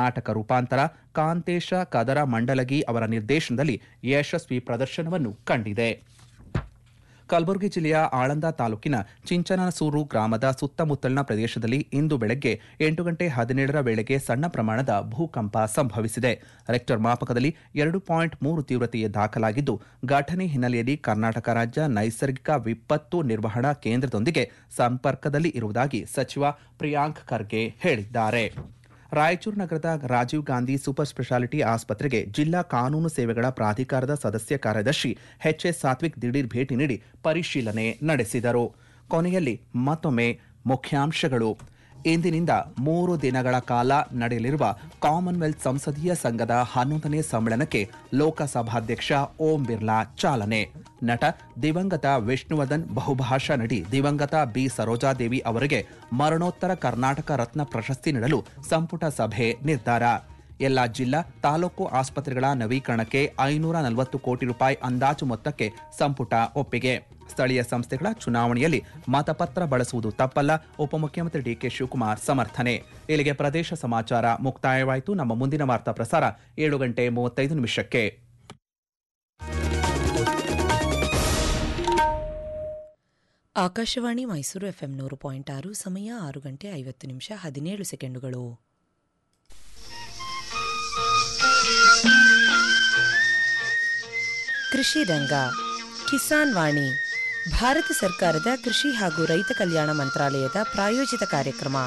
ನಾಟಕ ರೂಪಾಂತರ ಕಾಂತೇಶ ಕದರ ಮಂಡಲಗಿ ಅವರ ನಿರ್ದೇಶನದಲ್ಲಿ ಯಶಸ್ವಿ ಪ್ರದರ್ಶನವನ್ನು ಕಂಡಿದೆ ಕಲಬುರಗಿ ಜಿಲ್ಲೆಯ ಆಳಂದ ತಾಲೂಕಿನ ಚಿಂಚನಸೂರು ಗ್ರಾಮದ ಸುತ್ತಮುತ್ತಲಿನ ಪ್ರದೇಶದಲ್ಲಿ ಇಂದು ಬೆಳಗ್ಗೆ ಎಂಟು ಗಂಟೆ ಹದಿನೇಳರ ವೇಳೆಗೆ ಸಣ್ಣ ಪ್ರಮಾಣದ ಭೂಕಂಪ ಸಂಭವಿಸಿದೆ ರೆಕ್ಟರ್ ಮಾಪಕದಲ್ಲಿ ಎರಡು ಪಾಯಿಂಟ್ ಮೂರು ತೀವ್ರತೆಯೇ ದಾಖಲಾಗಿದ್ದು ಘಟನೆ ಹಿನ್ನೆಲೆಯಲ್ಲಿ ಕರ್ನಾಟಕ ರಾಜ್ಯ ನೈಸರ್ಗಿಕ ವಿಪತ್ತು ನಿರ್ವಹಣಾ ಕೇಂದ್ರದೊಂದಿಗೆ ಸಂಪರ್ಕದಲ್ಲಿ ಇರುವುದಾಗಿ ಸಚಿವ ಪ್ರಿಯಾಂಕ್ ಖರ್ಗೆ ಹೇಳಿದ್ದಾರೆ ರಾಯಚೂರು ನಗರದ ರಾಜೀವ್ ಗಾಂಧಿ ಸೂಪರ್ ಸ್ಪೆಷಾಲಿಟಿ ಆಸ್ಪತ್ರೆಗೆ ಜಿಲ್ಲಾ ಕಾನೂನು ಸೇವೆಗಳ ಪ್ರಾಧಿಕಾರದ ಸದಸ್ಯ ಕಾರ್ಯದರ್ಶಿ ಎಚ್ಎಸ್ ಸಾತ್ವಿಕ್ ದಿಢೀರ್ ಭೇಟಿ ನೀಡಿ ಪರಿಶೀಲನೆ ನಡೆಸಿದರು ಕೊನೆಯಲ್ಲಿ ಮತ್ತೊಮ್ಮೆ ಮುಖ್ಯಾಂಶಗಳು ಇಂದಿನಿಂದ ಮೂರು ದಿನಗಳ ಕಾಲ ನಡೆಯಲಿರುವ ಕಾಮನ್ವೆಲ್ತ್ ಸಂಸದೀಯ ಸಂಘದ ಹನ್ನೊಂದನೇ ಸಮ್ಮೇಳನಕ್ಕೆ ಲೋಕಸಭಾಧ್ಯಕ್ಷ ಓಂ ಬಿರ್ಲಾ ಚಾಲನೆ ನಟ ದಿವಂಗತ ವಿಷ್ಣುವರ್ಧನ್ ಬಹುಭಾಷಾ ನಟಿ ದಿವಂಗತ ಬಿ ಸರೋಜಾದೇವಿ ಅವರಿಗೆ ಮರಣೋತ್ತರ ಕರ್ನಾಟಕ ರತ್ನ ಪ್ರಶಸ್ತಿ ನೀಡಲು ಸಂಪುಟ ಸಭೆ ನಿರ್ಧಾರ ಎಲ್ಲ ಜಿಲ್ಲಾ ತಾಲೂಕು ಆಸ್ಪತ್ರೆಗಳ ನವೀಕರಣಕ್ಕೆ ಐನೂರ ನಲವತ್ತು ಕೋಟಿ ರೂಪಾಯಿ ಅಂದಾಜು ಮೊತ್ತಕ್ಕೆ ಸಂಪುಟ ಒಪ್ಪಿಗೆ ಸ್ಥಳೀಯ ಸಂಸ್ಥೆಗಳ ಚುನಾವಣೆಯಲ್ಲಿ ಮತಪತ್ರ ಬಳಸುವುದು ತಪ್ಪಲ್ಲ ಉಪಮುಖ್ಯಮಂತ್ರಿ ಡಿಕೆ ಶಿವಕುಮಾರ್ ಸಮರ್ಥನೆ ಇಲ್ಲಿಗೆ ಪ್ರದೇಶ ಸಮಾಚಾರ ಮುಕ್ತಾಯವಾಯಿತು ನಮ್ಮ ಮುಂದಿನ ವಾರ್ತಾ ಪ್ರಸಾರ ಏಳು ಗಂಟೆ ಮೂವತ್ತೈದು ನಿಮಿಷಕ್ಕೆ ಆಕಾಶವಾಣಿ ಮೈಸೂರು ಎಫ್ಎಂ ನೂರು ಪಾಯಿಂಟ್ ಆರು ಸಮಯ ಆರು ಗಂಟೆ ಐವತ್ತು ನಿಮಿಷ ಹದಿನೇಳು ಸೆಕೆಂಡುಗಳು ಕೃಷಿ ರಂಗ ಕಿಸಾನ್ ವಾಣಿ ಭಾರತ ಸರ್ಕಾರದ ಕೃಷಿ ಹಾಗೂ ರೈತ ಕಲ್ಯಾಣ ಮಂತ್ರಾಲಯದ ಪ್ರಾಯೋಜಿತ ಕಾರ್ಯಕ್ರಮ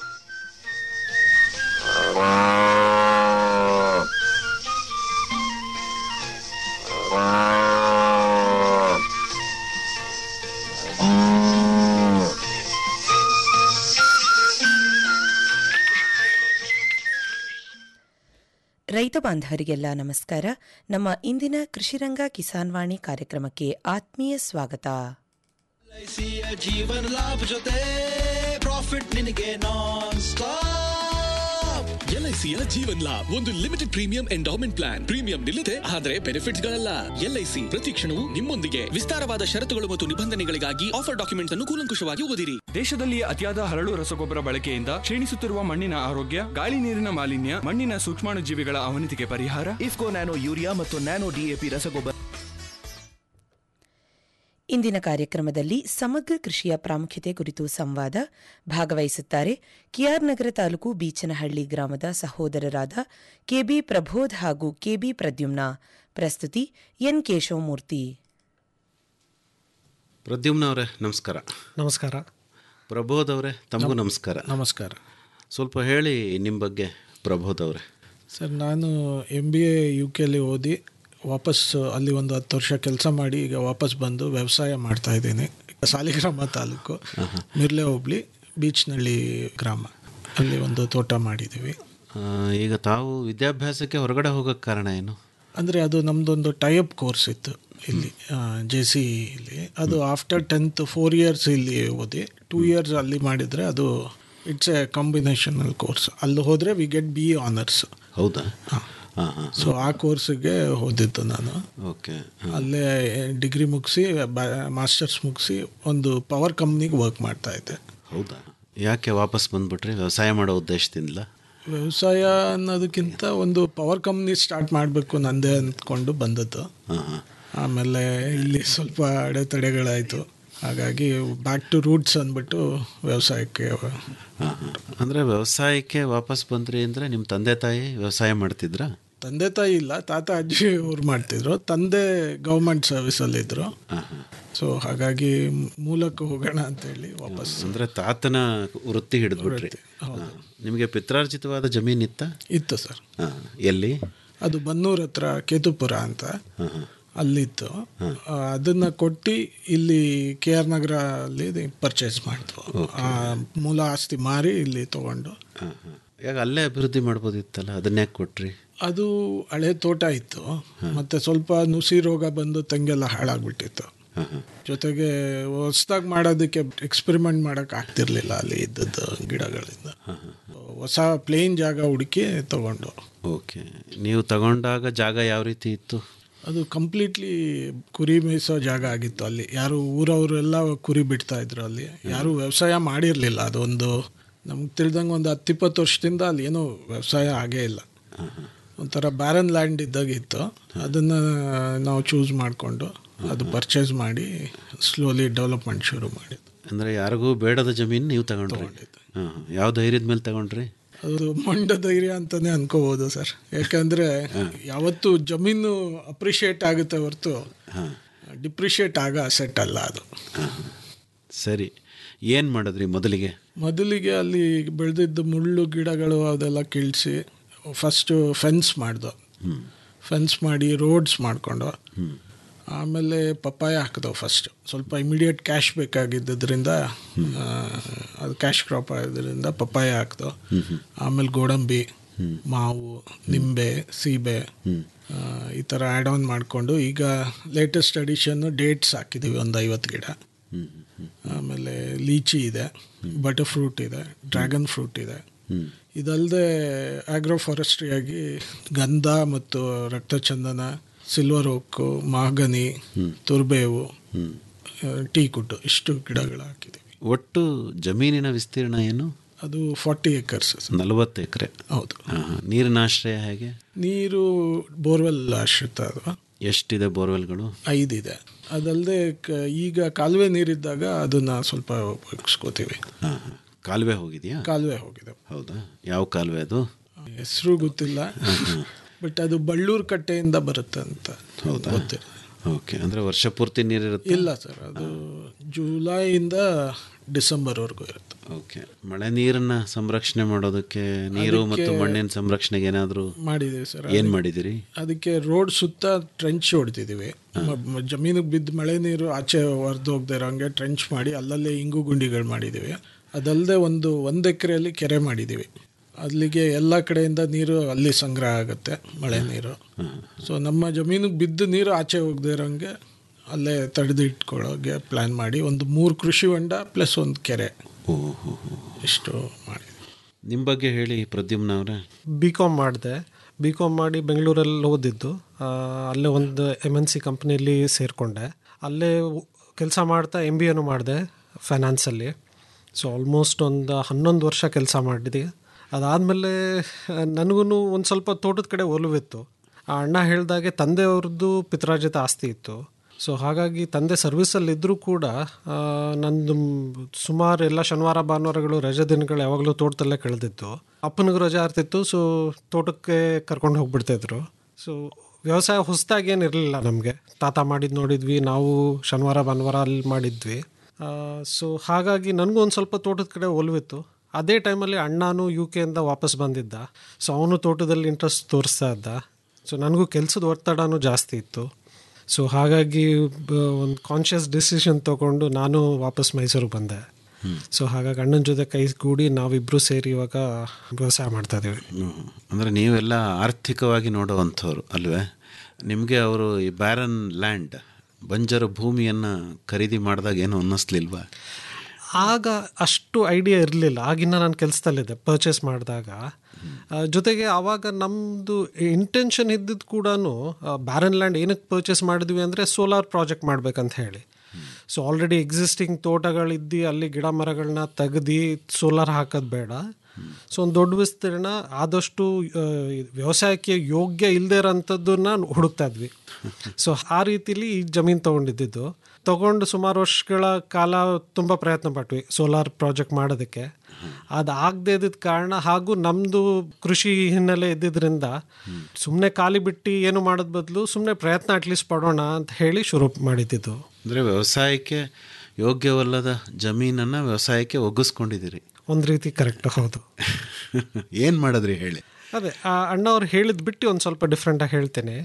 ರೈತ ಬಾಂಧವರಿಗೆಲ್ಲ ನಮಸ್ಕಾರ ನಮ್ಮ ಇಂದಿನ ಕೃಷಿರಂಗ ಕಿಸಾನ್ ವಾಣಿ ಕಾರ್ಯಕ್ರಮಕ್ಕೆ ಆತ್ಮೀಯ ಸ್ವಾಗತ ಎಲ್ಐಸಿಯ ಜೀವನ ಲಾಭ ಜೊತೆ ಪ್ರಾಫಿಟ್ ನಿನಗೆ ನಾನ್ ಸ್ಟಾಪ್ ಎಲ್ಐಸಿಯ ಜೀವನ್ ಲಾಭ್ ಒಂದು limited premium endowment plan premium ನಿಲ್ಲದೆ ಆದರೆ ಬೆನಿಫಿಟ್ಸ್ ಗಳಲ್ಲ ಎಲ್ಐಸಿ ಪ್ರತಿ ಕ್ಷಣವೂ ನಿಮ್ಮೊಂದಿಗೆ ವಿಸ್ತಾರವಾದ ಷರತ್ತುಗಳು ಮತ್ತು ನಿಬಂಧನೆಗಳಿಗಾಗಿ ಆಫರ್ ಡಾಕ್ಯುಮೆಂಟ್ಸ್ ಅನ್ನು ಕೂಲಂಕುಷವಾಗಿ ಓದಿರಿ ದೇಶದಲ್ಲಿ ಅತಿಯಾದ ಹರಳು ರಸಗೊಬ್ಬರ ಬಳಕೆಯಿಂದ ಕ್ಷೀಣಿಸುತ್ತಿರುವ ಮಣ್ಣಿನ ಆರೋಗ್ಯ ಗಾಳಿ ನೀರಿನ ಮಾಲಿನ್ಯ ಮಣ್ಣಿನ ಸೂಕ್ಷ್ಮಾಣುಜೀವಿಗಳ ಅವನತಿಗೆ ಪರಿಹಾರ ಇಫ್ಕೋ ನ್ಯಾನೋ ಯೂರಿಯಾ ಮತ್ತು ನ್ಯಾನೋ ಡಿಎಪಿ ರಸಗೊಬ್ಬರ ಇಂದಿನ ಕಾರ್ಯಕ್ರಮದಲ್ಲಿ ಸಮಗ್ರ ಕೃಷಿಯ ಪ್ರಾಮುಖ್ಯತೆ ಕುರಿತು ಸಂವಾದ ಭಾಗವಹಿಸುತ್ತಾರೆ ಕೆಆರ್ ನಗರ ತಾಲೂಕು ಬೀಚನಹಳ್ಳಿ ಗ್ರಾಮದ ಸಹೋದರರಾದ ಕೆಬಿ ಪ್ರಬೋಧ್ ಹಾಗೂ ಕೆಬಿ ಪ್ರದ್ಯುಮ್ನ ಪ್ರಸ್ತುತಿ ಎನ್ ಕೇಶವಮೂರ್ತಿ ಪ್ರದ್ಯುಮ್ನ ಅವರೇ ನಮಸ್ಕಾರ ನಮಸ್ಕಾರ ಪ್ರಬೋಧ್ ಅವರೇ ತಮಗೂ ನಮಸ್ಕಾರ ನಮಸ್ಕಾರ ಸ್ವಲ್ಪ ಹೇಳಿ ನಿಮ್ಮ ಬಗ್ಗೆ ಪ್ರಬೋಧ್ ಅವರೇ ಸರ್ ನಾನು ಎಮ್ ಬಿ ಎ ಯು ಕೆಲಿ ಓದಿ ವಾಪಸ್ ಅಲ್ಲಿ ಒಂದು ಹತ್ತು ವರ್ಷ ಕೆಲಸ ಮಾಡಿ ಈಗ ವಾಪಸ್ ಬಂದು ವ್ಯವಸಾಯ ಮಾಡ್ತಾ ಇದ್ದೀನಿ ಸಾಲಿಗ್ರಾಮ ತಾಲೂಕು ಮಿರ್ಲೆ ಹೋಬಳಿ ಬೀಚ್ನಳ್ಳಿ ಗ್ರಾಮ ಅಲ್ಲಿ ಒಂದು ತೋಟ ಮಾಡಿದ್ದೀವಿ ಆ, ಈಗ ತಾವು ವಿದ್ಯಾಭ್ಯಾಸಕ್ಕೆ ಹೊರಗಡೆ ಹೋಗೋಕ್ಕೆ ಕಾರಣ ಏನು ಅಂದರೆ ಅದು ನಮ್ಮದೊಂದು ಟೈಅಪ್ ಕೋರ್ಸ್ ಇತ್ತು ಇಲ್ಲಿ ಜೆ ಸಿ ಇಲ್ಲಿ ಅದು ಆಫ್ಟರ್ ಟೆಂತ್ ಫೋರ್ ಇಯರ್ಸ್ ಇಲ್ಲಿ ಓದಿ ಟೂ ಇಯರ್ಸ್ ಅಲ್ಲಿ ಮಾಡಿದರೆ ಅದು ಇಟ್ಸ್ ಎ ಕಾಂಬಿನೇಷನಲ್ ಕೋರ್ಸ್ ಅಲ್ಲಿ ಹೋದರೆ ವಿ ಗೆಟ್ ಬಿ ಆನರ್ಸ್ ಹೌದಾ ಹಾಂ ಹಾಂ ಸೊ ಆ ಕೋರ್ಸಿಗೆ ಓದಿದ್ದು ನಾನು ಓಕೆ ಅಲ್ಲೇ ಡಿಗ್ರಿ ಮುಗಿಸಿ ಮಾಸ್ಟರ್ಸ್ ಮುಗಿಸಿ ಒಂದು ಪವರ್ ಕಂಪ್ನಿಗೆ ವರ್ಕ್ ಮಾಡ್ತಾ ಇದ್ದೆ ಹೌದಾ ಯಾಕೆ ವಾಪಸ್ ಬಂದ್ಬಿಟ್ರಿ ವ್ಯವಸಾಯ ಮಾಡೋ ಉದ್ದೇಶದಿಂದಲ ವ್ಯವಸಾಯ ಅನ್ನೋದಕ್ಕಿಂತ ಒಂದು ಪವರ್ ಕಂಪ್ನಿ ಸ್ಟಾರ್ಟ್ ಮಾಡಬೇಕು ನಂದೇ ಅಂದ್ಕೊಂಡು ಬಂದದ್ದು ಹಾಂ ಹಾಂ ಆಮೇಲೆ ಇಲ್ಲಿ ಸ್ವಲ್ಪ ಅಡೆತಡೆಗಳಾಯಿತು ಹಾಗಾಗಿ ಬ್ಯಾಕ್ ಟು ರೂಟ್ಸ್ ಅಂದ್ಬಿಟ್ಟು ವ್ಯವಸಾಯಕ್ಕೆ ಹಾಂ ಹಾಂ ಅಂದರೆ ವ್ಯವಸಾಯಕ್ಕೆ ವಾಪಸ್ ಬಂದ್ರಿ ಅಂದರೆ ನಿಮ್ಮ ತಂದೆ ತಾಯಿ ವ್ಯವಸಾಯ ಮಾಡ್ತಿದ್ರಾ ತಂದೆ ತಾಯಿ ಇಲ್ಲ ತಾತ ಅಜ್ಜಿ ಅವ್ರು ಮಾಡ್ತಿದ್ರು ತಂದೆ ಗೌರ್ಮೆಂಟ್ ಸರ್ವಿಸಲ್ಲಿದ್ದರು ಹಾಂ ಹಾಂ ಸೊ ಹಾಗಾಗಿ ಮೂಲಕ್ಕೆ ಹೋಗೋಣ ಅಂತೇಳಿ ವಾಪಸ್ ಅಂದರೆ ತಾತನ ವೃತ್ತಿ ಹಿಡಿದ್ಬಿಟ್ರಿ ಹೌದು. ಹಾಂ. ನಿಮಗೆ ಪಿತ್ರಾರ್ಜಿತವಾದ ಜಮೀನಿತ್ತ ಇತ್ತು ಸರ್ ಹಾಂ ಎಲ್ಲಿ ಅದು ಬನ್ನೂರ್ ಹತ್ರ ಕೇತುಪುರ ಅಂತ ಹಾಂ ಹಾಂ ಅಲ್ಲಿತ್ತು ಆ, ಅದನ್ನ ಕೊಟ್ಟು ಇಲ್ಲಿ ಕೆ ಆರ್ ನಗರ ಅಲ್ಲಿ ಪರ್ಚೇಸ್ ಮಾಡಿದ್ವು ಆ ಮೂಲ ಆಸ್ತಿ ಮಾರಿ ಇಲ್ಲಿ ತಗೊಂಡು ಹಾಂ ಹಾಂ ಯಾಕೆ ಅಲ್ಲೇ ಅಭಿವೃದ್ಧಿ ಮಾಡ್ಬೋದಿತ್ತಲ್ಲ ಅದನ್ನ ಯಾಕೆ ಕೊಟ್ರಿ ಅದು ಹಳೆ ತೋಟ ಇತ್ತು ಮತ್ತೆ ಸ್ವಲ್ಪ ನುಸಿ ರೋಗ ಬಂದು ತೆಂಗೆಲ್ಲ ಹಾಳಾಗ್ಬಿಟ್ಟಿತ್ತು ಹಾಂ ಹಾಂ ಜೊತೆಗೆ ಹೊಸ್ದಾಗಿ ಮಾಡೋದಕ್ಕೆ ಎಕ್ಸ್ಪೆರಿಮೆಂಟ್ ಮಾಡೋಕೆ ಆಗ್ತಿರ್ಲಿಲ್ಲ ಅಲ್ಲಿ ಇದ್ದದ್ದು ಗಿಡಗಳಿಂದ ಹೊಸ ಪ್ಲೇನ್ ಜಾಗ ಹುಡುಕಿ ತಗೊಂಡು ಓಕೆ ನೀವು ತಗೊಂಡಾಗ ಜಾಗ ಯಾವ ರೀತಿ ಇತ್ತು ಅದು ಕಂಪ್ಲೀಟ್ಲಿ ಕುರಿ ಮೇಯಿಸೋ ಜಾಗ ಆಗಿತ್ತು ಅಲ್ಲಿ ಯಾರು ಊರವರೆಲ್ಲ ಕುರಿ ಬಿಡ್ತಾ ಇದ್ರು ಅಲ್ಲಿ ಯಾರು ವ್ಯವಸಾಯ ಮಾಡಿರಲಿಲ್ಲ ಅದೊಂದು ನಮ್ಗೆ ತಿಳಿದಂಗೆ ಒಂದು ಹತ್ತಿಪ್ಪತ್ತು ವರ್ಷದಿಂದ ಅಲ್ಲಿ ಏನೂ ವ್ಯವಸಾಯ ಆಗೇ ಇಲ್ಲ ಒಂಥರ ಬ್ಯಾರನ್ ಲ್ಯಾಂಡ್ ಇದ್ದಾಗಿತ್ತು ಅದನ್ನು ನಾವು ಚೂಸ್ ಮಾಡಿಕೊಂಡು ಅದು ಪರ್ಚೇಸ್ ಮಾಡಿ ಸ್ಲೋಲಿ ಡೆವಲಪ್ಮೆಂಟ್ ಶುರು ಮಾಡಿದ್ದು ಅಂದರೆ ಯಾರಿಗೂ ಬೇಡದ ಜಮೀನು ನೀವು ತಗೊಂಡ್ರಿ ಹಾಂ ಯಾವ ಧೈರ್ಯದ ಮೇಲೆ ತಗೊಂಡ್ರಿ ಅದು ಮಂಡ ಧೈರ್ಯ ಅಂತಾನೆ ಅನ್ಕೋಬೋದು ಸರ್ ಯಾಕಂದರೆ ಯಾವತ್ತು ಜಮೀನು ಅಪ್ರಿಷಿಯೇಟ್ ಆಗುತ್ತೆ ಹೊರತು ಡಿಪ್ರಿಷಿಯೇಟ್ ಆಗೋ ಅಸೆಟ್ ಅಲ್ಲ ಅದು ಸರಿ ಏನು ಮಾಡಿದ್ರಿ ಮೊದಲಿಗೆ ಮೊದಲಿಗೆ ಅಲ್ಲಿ ಬೆಳೆದಿದ್ದ ಮುಳ್ಳು ಗಿಡಗಳು ಅದೆಲ್ಲ ಕೀಳಿಸಿ ಫಸ್ಟು ಫೆನ್ಸ್ ಮಾಡ್ದು ಫೆನ್ಸ್ ಮಾಡಿ ರೋಡ್ಸ್ ಮಾಡ್ಕೊಂಡು ಆಮೇಲೆ ಪಪ್ಪಾಯ ಹಾಕಿದೋ ಫಸ್ಟ್ ಸ್ವಲ್ಪ ಇಮಿಡಿಯೇಟ್ ಕ್ಯಾಶ್ ಬೇಕಾಗಿದ್ದರಿಂದ ಆ, ಅದು ಕ್ಯಾಶ್ ಕ್ರಾಪ್ ಆಗಿದ್ದರಿಂದ ಪಪ್ಪಾಯ ಹಾಕ್ದು ಆಮೇಲೆ ಗೋಡಂಬಿ ಮಾವು ನಿಂಬೆ ಸೀಬೆ ಆ, ಈ ಥರ ಆ್ಯಡ್ ಆನ್ ಮಾಡಿಕೊಂಡು ಈಗ ಲೇಟೆಸ್ಟ್ ಅಡಿಷನ್ನು ಡೇಟ್ಸ್ ಹಾಕಿದ್ದೀವಿ ಒಂದು ಐವತ್ತು ಗಿಡ ಆಮೇಲೆ ಲೀಚಿ ಇದೆ ಬಟರ್ ಫ್ರೂಟ್ ಇದೆ ಡ್ರ್ಯಾಗನ್ ಫ್ರೂಟ್ ಇದೆ ಇದಲ್ಲದೆ ಆಗ್ರೋ ಫಾರೆಸ್ಟ್ರಿಯಾಗಿ ಗಂಧ ಮತ್ತು ರಕ್ತಚಂದನ ಸಿಲ್ವರ್ ಓಕು ಮಾಗನಿ ತುರ್ಬೇವು ಟೀ ಕುಟ್ಟು ಇಷ್ಟು ಗಿಡಗಳು ಹಾಕಿದ್ದೀವಿ ಒಟ್ಟು ಜಮೀನಿನ ವಿಸ್ತೀರ್ಣ ಏನು ಅದು ಫಾರ್ಟಿ ಏಕರ್ಸ್ ನಲವತ್ತು ಎಕರೆ ಹೌದು ನೀರಿನ ಆಶ್ರಯ ಹೇಗೆ ನೀರು ಬೋರ್ವೆಲ್ ಆಶ್ರಿತ ಅದು ಎಷ್ಟಿದೆ ಬೋರ್ವೆಲ್ಗಳು ಐದಿದೆ ಅದಲ್ಲದೆ ಕ- ಈಗ ಕಾಲುವೆ ನೀರಿದ್ದಾಗ ಅದನ್ನು ಸ್ವಲ್ಪ ಉಪಯೋಗಿಸ್ಕೋತೀವಿ ಹಾಂ ಹಾಂ ಕಾಲುವೆ ಹೋಗಿದೆಯಾ ಕಾಲುವೆ ಹೋಗಿದೆ ಹೌದಾ ಯಾವ ಕಾಲುವೆ ಅದು ಹೆಸರು ಗೊತ್ತಿಲ್ಲ ಬಟ್ ಅದು ಬಳ್ಳೂರು ಕಟ್ಟೆಯಿಂದ ಬರುತ್ತೆ ಅಂತ ಗೊತ್ತಿಲ್ಲ ಓಕೆ ಅಂದರೆ ವರ್ಷ ಪೂರ್ತಿ ನೀರಿರುತ್ತೆ ಇಲ್ಲ ಸರ್ ಅದು ಜುಲೈಯಿಂದ ಡಿಸೆಂಬರ್ವರೆಗೂ ಇರುತ್ತೆ ಓಕೆ ಮಳೆ ನೀರನ್ನ ಸಂರಕ್ಷಣೆ ಮಾಡೋದಕ್ಕೆ ನೀರು ಮತ್ತು ಮಣ್ಣಿನ ಸಂರಕ್ಷಣೆಗೆ ಏನಾದರೂ ಮಾಡಿದ್ದೀವಿ ಸರ್ ಏನು ಮಾಡಿದಿರಿ ಅದಕ್ಕೆ ರೋಡ್ ಸುತ್ತ ಟ್ರೆಂಚ್ ಹೊಡೆದಿದ್ದೀವಿ ಜಮೀನಿಗೆ ಬಿದ್ದ ಮಳೆ ನೀರು ಆಚೆ ಹೊರದು ಹೋಗದೆ ಇರೋಂಗೆ ಟ್ರೆಂಚ್ ಮಾಡಿ ಅಲ್ಲಲ್ಲೇ ಇಂಗು ಗುಂಡಿಗಳು ಮಾಡಿದ್ದೀವಿ ಅದಲ್ಲದೆ ಒಂದು ಒಂದು ಎಕರೆಯಲ್ಲಿ ಕೆರೆ ಮಾಡಿದ್ದೀವಿ ಅಲ್ಲಿಗೆ ಎಲ್ಲ ಕಡೆಯಿಂದ ನೀರು ಅಲ್ಲಿ ಸಂಗ್ರಹ ಆಗುತ್ತೆ ಮಳೆ ನೀರು ಸೊ ನಮ್ಮ ಜಮೀನಿಗೆ ಬಿದ್ದ ನೀರು ಆಚೆ ಹೋಗದೆ ಇರೋಂಗೆ ಅಲ್ಲೇ ತಡೆದು ಇಟ್ಕೊಳ್ಳೋಗೆ ಪ್ಲ್ಯಾನ್ ಮಾಡಿ ಒಂದು ಮೂರು ಕೃಷಿ ಹೊಂಡ ಪ್ಲಸ್ ಒಂದು ಕೆರೆ ಓ ಹೋ ಹೋ ಇಷ್ಟು ಮಾಡಿದ್ವಿ ನಿಮ್ಮ ಬಗ್ಗೆ ಹೇಳಿ ಪ್ರದ್ಯುಮ್ನ ಅವರೇ ಬಿ ಕಾಮ್ ಮಾಡಿದೆ ಬಿ ಕಾಮ್ ಮಾಡಿ ಬೆಂಗಳೂರಲ್ಲಿ ಓದಿದ್ದು ಆ, ಅಲ್ಲೇ ಒಂದು ಎಮ್ ಎನ್ ಸಿ ಕಂಪ್ನಿಯಲ್ಲಿ ಸೇರಿಕೊಂಡೆ ಅಲ್ಲೇ ಕೆಲಸ ಮಾಡ್ತಾ ಎಮ್ ಬಿ ಎನು ಮಾಡಿದೆ ಫೈನಾನ್ಸಲ್ಲಿ ಸೊ ಆಲ್ಮೋಸ್ಟ್ ಒಂದು ಹನ್ನೊಂದು ವರ್ಷ ಕೆಲಸ ಮಾಡಿದೆ ಅದಾದಮೇಲೆ ನನಗೂ ಒಂದು ಸ್ವಲ್ಪ ತೋಟದ ಕಡೆ ಒಲವಿತ್ತು ಆ ಅಣ್ಣ ಹೇಳ್ದಾಗೆ ತಂದೆಯವ್ರದ್ದು ಪಿತ್ರಾರ್ಜಿತ ಆಸ್ತಿ ಇತ್ತು ಸೊ ಹಾಗಾಗಿ ತಂದೆ ಸರ್ವಿಸಲ್ಲಿದ್ದರೂ ಕೂಡ ಆ, ನಂದು ಸುಮಾರು ಎಲ್ಲ ಶನಿವಾರ ಭಾನುವಾರಗಳು ರಜೆ ದಿನಗಳು ಯಾವಾಗಲೂ ತೋಟದಲ್ಲೇ ಕಳೆದಿತ್ತು ಅಪ್ಪನಿಗೂ ರಜೆ ಆಗ್ತಿತ್ತು ಸೊ ತೋಟಕ್ಕೆ ಕರ್ಕೊಂಡು ಹೋಗ್ಬಿಡ್ತಾಯಿದ್ರು ಸೊ ವ್ಯವಸಾಯ ಹೊಸದಾಗಿ ಏನು ಇರಲಿಲ್ಲ ನಮಗೆ ತಾತ ಮಾಡಿದ್ದು ನೋಡಿದ್ವಿ ನಾವು ಶನಿವಾರ ಭಾನುವಾರ ಅಲ್ಲಿ ಮಾಡಿದ್ವಿ ಸೊ ಹಾಗಾಗಿ ನನಗೂ ಒಂದು ಸ್ವಲ್ಪ ತೋಟದ ಕಡೆ ಒಲವಿತ್ತು ಅದೇ ಟೈಮಲ್ಲಿ ಅಣ್ಣನೂ ಯು ಕೆಯಿಂದ ವಾಪಸ್ ಬಂದಿದ್ದ ಸೊ ಅವನು ತೋಟದಲ್ಲಿ ಇಂಟ್ರೆಸ್ಟ್ ತೋರಿಸ್ತಾ ಇದ್ದ ಸೊ ನನಗೂ ಕೆಲಸದ ಒತ್ತಡನೂ ಜಾಸ್ತಿ ಇತ್ತು ಸೊ ಹಾಗಾಗಿ ಒಂದು ಕಾನ್ಷಿಯಸ್ ಡಿಸಿಷನ್ ತೊಗೊಂಡು ನಾನು ವಾಪಸ್ ಮೈಸೂರಿಗೆ ಬಂದೆ ಸೊ ಹಾಗಾಗಿ ಅಣ್ಣನ ಜೊತೆ ಕೈ ಕೂಡಿ ನಾವಿಬ್ಬರು ಸೇರಿ ಇವಾಗ ವ್ಯವಸಾಯ ಮಾಡ್ತಾ ಇದ್ದೀವಿ ಅಂದರೆ ನೀವೆಲ್ಲ ಆರ್ಥಿಕವಾಗಿ ನೋಡುವಂಥವ್ರು ಅಲ್ವೇ ನಿಮಗೆ ಅವರು ಈ ಬ್ಯಾರನ್ ಲ್ಯಾಂಡ್ ಬಂಜರು ಭೂಮಿಯನ್ನು ಖರೀದಿ ಮಾಡಿದಾಗ ಏನು ಅನ್ನಿಸ್ಲಿಲ್ವಾ ಆಗ ಅಷ್ಟು ಐಡಿಯಾ ಇರಲಿಲ್ಲ ಆಗಿನ ನಾನು ಕೆಲಸದಲ್ಲಿದ್ದೆ ಪರ್ಚೇಸ್ ಮಾಡಿದಾಗ ಜೊತೆಗೆ ಆವಾಗ ನಮ್ಮದು ಇಂಟೆನ್ಷನ್ ಇದ್ದಿದ್ದು ಕೂಡ ಬ್ಯಾರನ್ ಲ್ಯಾಂಡ್ ಏನಕ್ಕೆ ಪರ್ಚೇಸ್ ಮಾಡಿದ್ವಿ ಅಂದರೆ ಸೋಲಾರ್ ಪ್ರಾಜೆಕ್ಟ್ ಮಾಡ್ಬೇಕಂತ ಹೇಳಿ ಸೊ ಆಲ್ರೆಡಿ ಎಕ್ಸಿಸ್ಟಿಂಗ್ ತೋಟಗಳಿದ್ದು ಅಲ್ಲಿ ಗಿಡ ಮರಗಳನ್ನ ತೆಗ್ದು ಸೋಲಾರ್ ಹಾಕೋದು ಬೇಡ ಸೊ ಒಂದು ದೊಡ್ಡ ವಿಸ್ತೀರ್ಣ ಆದಷ್ಟು ಆ, ವ್ಯವಸಾಯಕ್ಕೆ ಯೋಗ್ಯ ಇಲ್ಲದೆ ಇರೋಂಥದ್ದನ್ನ ಹುಡುಕ್ತಾ ಇದ್ವಿ ಸೊ ಆ ರೀತಿಲಿ ಈ ಜಮೀನು ತೊಗೊಂಡಿದ್ದು ತಗೊಂಡು ಸುಮಾರು ವರ್ಷಗಳ ಕಾಲ ತುಂಬ ಪ್ರಯತ್ನ ಪಟ್ವಿ ಸೋಲಾರ್ ಪ್ರಾಜೆಕ್ಟ್ ಮಾಡೋದಕ್ಕೆ ಅದು ಆಗದೆ ಇದ್ದಿದ್ದ ಕಾರಣ ಹಾಗೂ ನಮ್ಮದು ಕೃಷಿ ಹಿನ್ನೆಲೆ ಇದ್ದಿದ್ದರಿಂದ ಸುಮ್ಮನೆ ಖಾಲಿ ಬಿಟ್ಟು ಏನು ಮಾಡೋದ್ ಬದಲು ಸುಮ್ಮನೆ ಪ್ರಯತ್ನ ಅಟ್ಲೀಸ್ಟ್ ಪಡೋಣ ಅಂತ ಹೇಳಿ ಶುರು ಮಾಡಿದ್ದು ಅಂದರೆ ವ್ಯವಸಾಯಕ್ಕೆ ಯೋಗ್ಯವಲ್ಲದ ಜಮೀನನ್ನು ವ್ಯವಸಾಯಕ್ಕೆ ಒಗ್ಗಿಸ್ಕೊಂಡಿದ್ದೀರಿ ಒಂದು ರೀತಿ ಕರೆಕ್ಟ್ ಹೌದು ಏನು ಮಾಡಿದ್ರಿ ಹೇಳಿ ಅದೇ ಆ ಅಣ್ಣವ್ರು ಹೇಳಿದ್ ಬಿಟ್ಟು ಒಂದು ಸ್ವಲ್ಪ ಡಿಫ್ರೆಂಟಾಗಿ ಹೇಳ್ತೇನೆ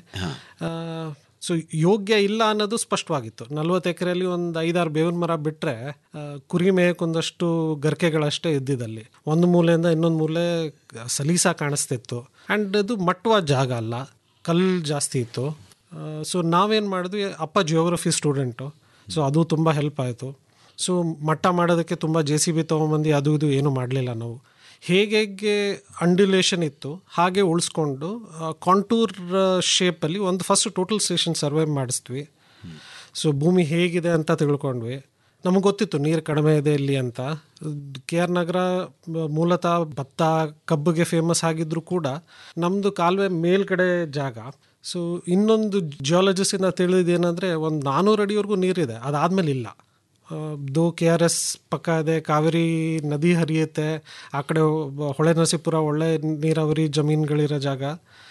ಸೊ ಯೋಗ್ಯ ಇಲ್ಲ ಅನ್ನೋದು ಸ್ಪಷ್ಟವಾಗಿತ್ತು ನಲ್ವತ್ತು ಎಕರೆಯಲ್ಲಿ ಒಂದು ಐದಾರು ಬೇವಿನ ಮರ ಬಿಟ್ಟರೆ ಕುರಿ ಮೇಯಕ್ಕೊಂದಷ್ಟು ಗರಿಕೆಗಳಷ್ಟೇ ಇದ್ದಿದ್ದಲ್ಲಿ ಒಂದು ಮೂಲೆಯಿಂದ ಇನ್ನೊಂದು ಮೂಲೆ ಸಲೀಸ ಕಾಣಿಸ್ತಿತ್ತು ಆ್ಯಂಡ್ ಅದು ಮಟ್ಟವಾದ ಜಾಗ ಅಲ್ಲ ಕಲ್ಲು ಜಾಸ್ತಿ ಇತ್ತು ಸೊ ನಾವೇನು ಮಾಡಿದ್ವಿ ಅಪ್ಪ ಜಿಯೋಗ್ರಫಿ ಸ್ಟೂಡೆಂಟು ಸೊ ಅದು ತುಂಬ ಹೆಲ್ಪ್ ಆಯಿತು ಸೊ ಮಟ್ಟ ಮಾಡೋದಕ್ಕೆ ತುಂಬ ಜೆ ಸಿ ಬಿ ತೊಗೊಂಬಂದು ಅದು ಇದು ಏನೂ ಮಾಡಲಿಲ್ಲ ನಾವು ಹೇಗೆ ಅಂಡ್ಯುಲೇಷನ್ ಇತ್ತು ಹಾಗೆ ಉಳಿಸ್ಕೊಂಡು ಕಾಂಟೂರ್ ಶೇಪಲ್ಲಿ ಒಂದು ಫಸ್ಟ್ ಟೋಟಲ್ ಸ್ಟೇಷನ್ ಸರ್ವೆ ಮಾಡಿಸ್ತೀವಿ ಸೊ ಭೂಮಿ ಹೇಗಿದೆ ಅಂತ ತಿಳ್ಕೊಂಡ್ವಿ ನಮಗೆ ಗೊತ್ತಿತ್ತು ನೀರು ಕಡಿಮೆ ಇದೆ ಇಲ್ಲಿ ಅಂತ ಕೆ ಆರ್ ನಗರ ಮ- ಮೂಲತಃ ಭತ್ತ ಕಬ್ಬಿಗೆ ಫೇಮಸ್ ಆಗಿದ್ರು ಕೂಡ ನಮ್ಮದು ಕಾಲುವೆ ಮೇಲ್ಗಡೆ ಜಾಗ ಸೊ ಇನ್ನೊಂದು ಜಿಯಾಲಜಿಸ್ಟಿಂದ ತಿಳಿದೇನೆಂದರೆ ಒಂದು ನಾನ್ನೂರು ಅಡಿವರೆಗೂ ನೀರಿದೆ ಅದಾದಮೇಲೆ ಇಲ್ಲ ದೋ ಕೆ ಆರ್ ಎಸ್ ಪಕ್ಕ ಇದೆ ಕಾವೇರಿ ನದಿ ಹರಿಯುತ್ತೆ ಆ ಕಡೆ ಒಬ್ಬ ಹೊಳೆ ನರಸೀಪುರ ಒಳ್ಳೆ ನೀರಾವರಿ ಜಮೀನುಗಳಿರೋ ಜಾಗ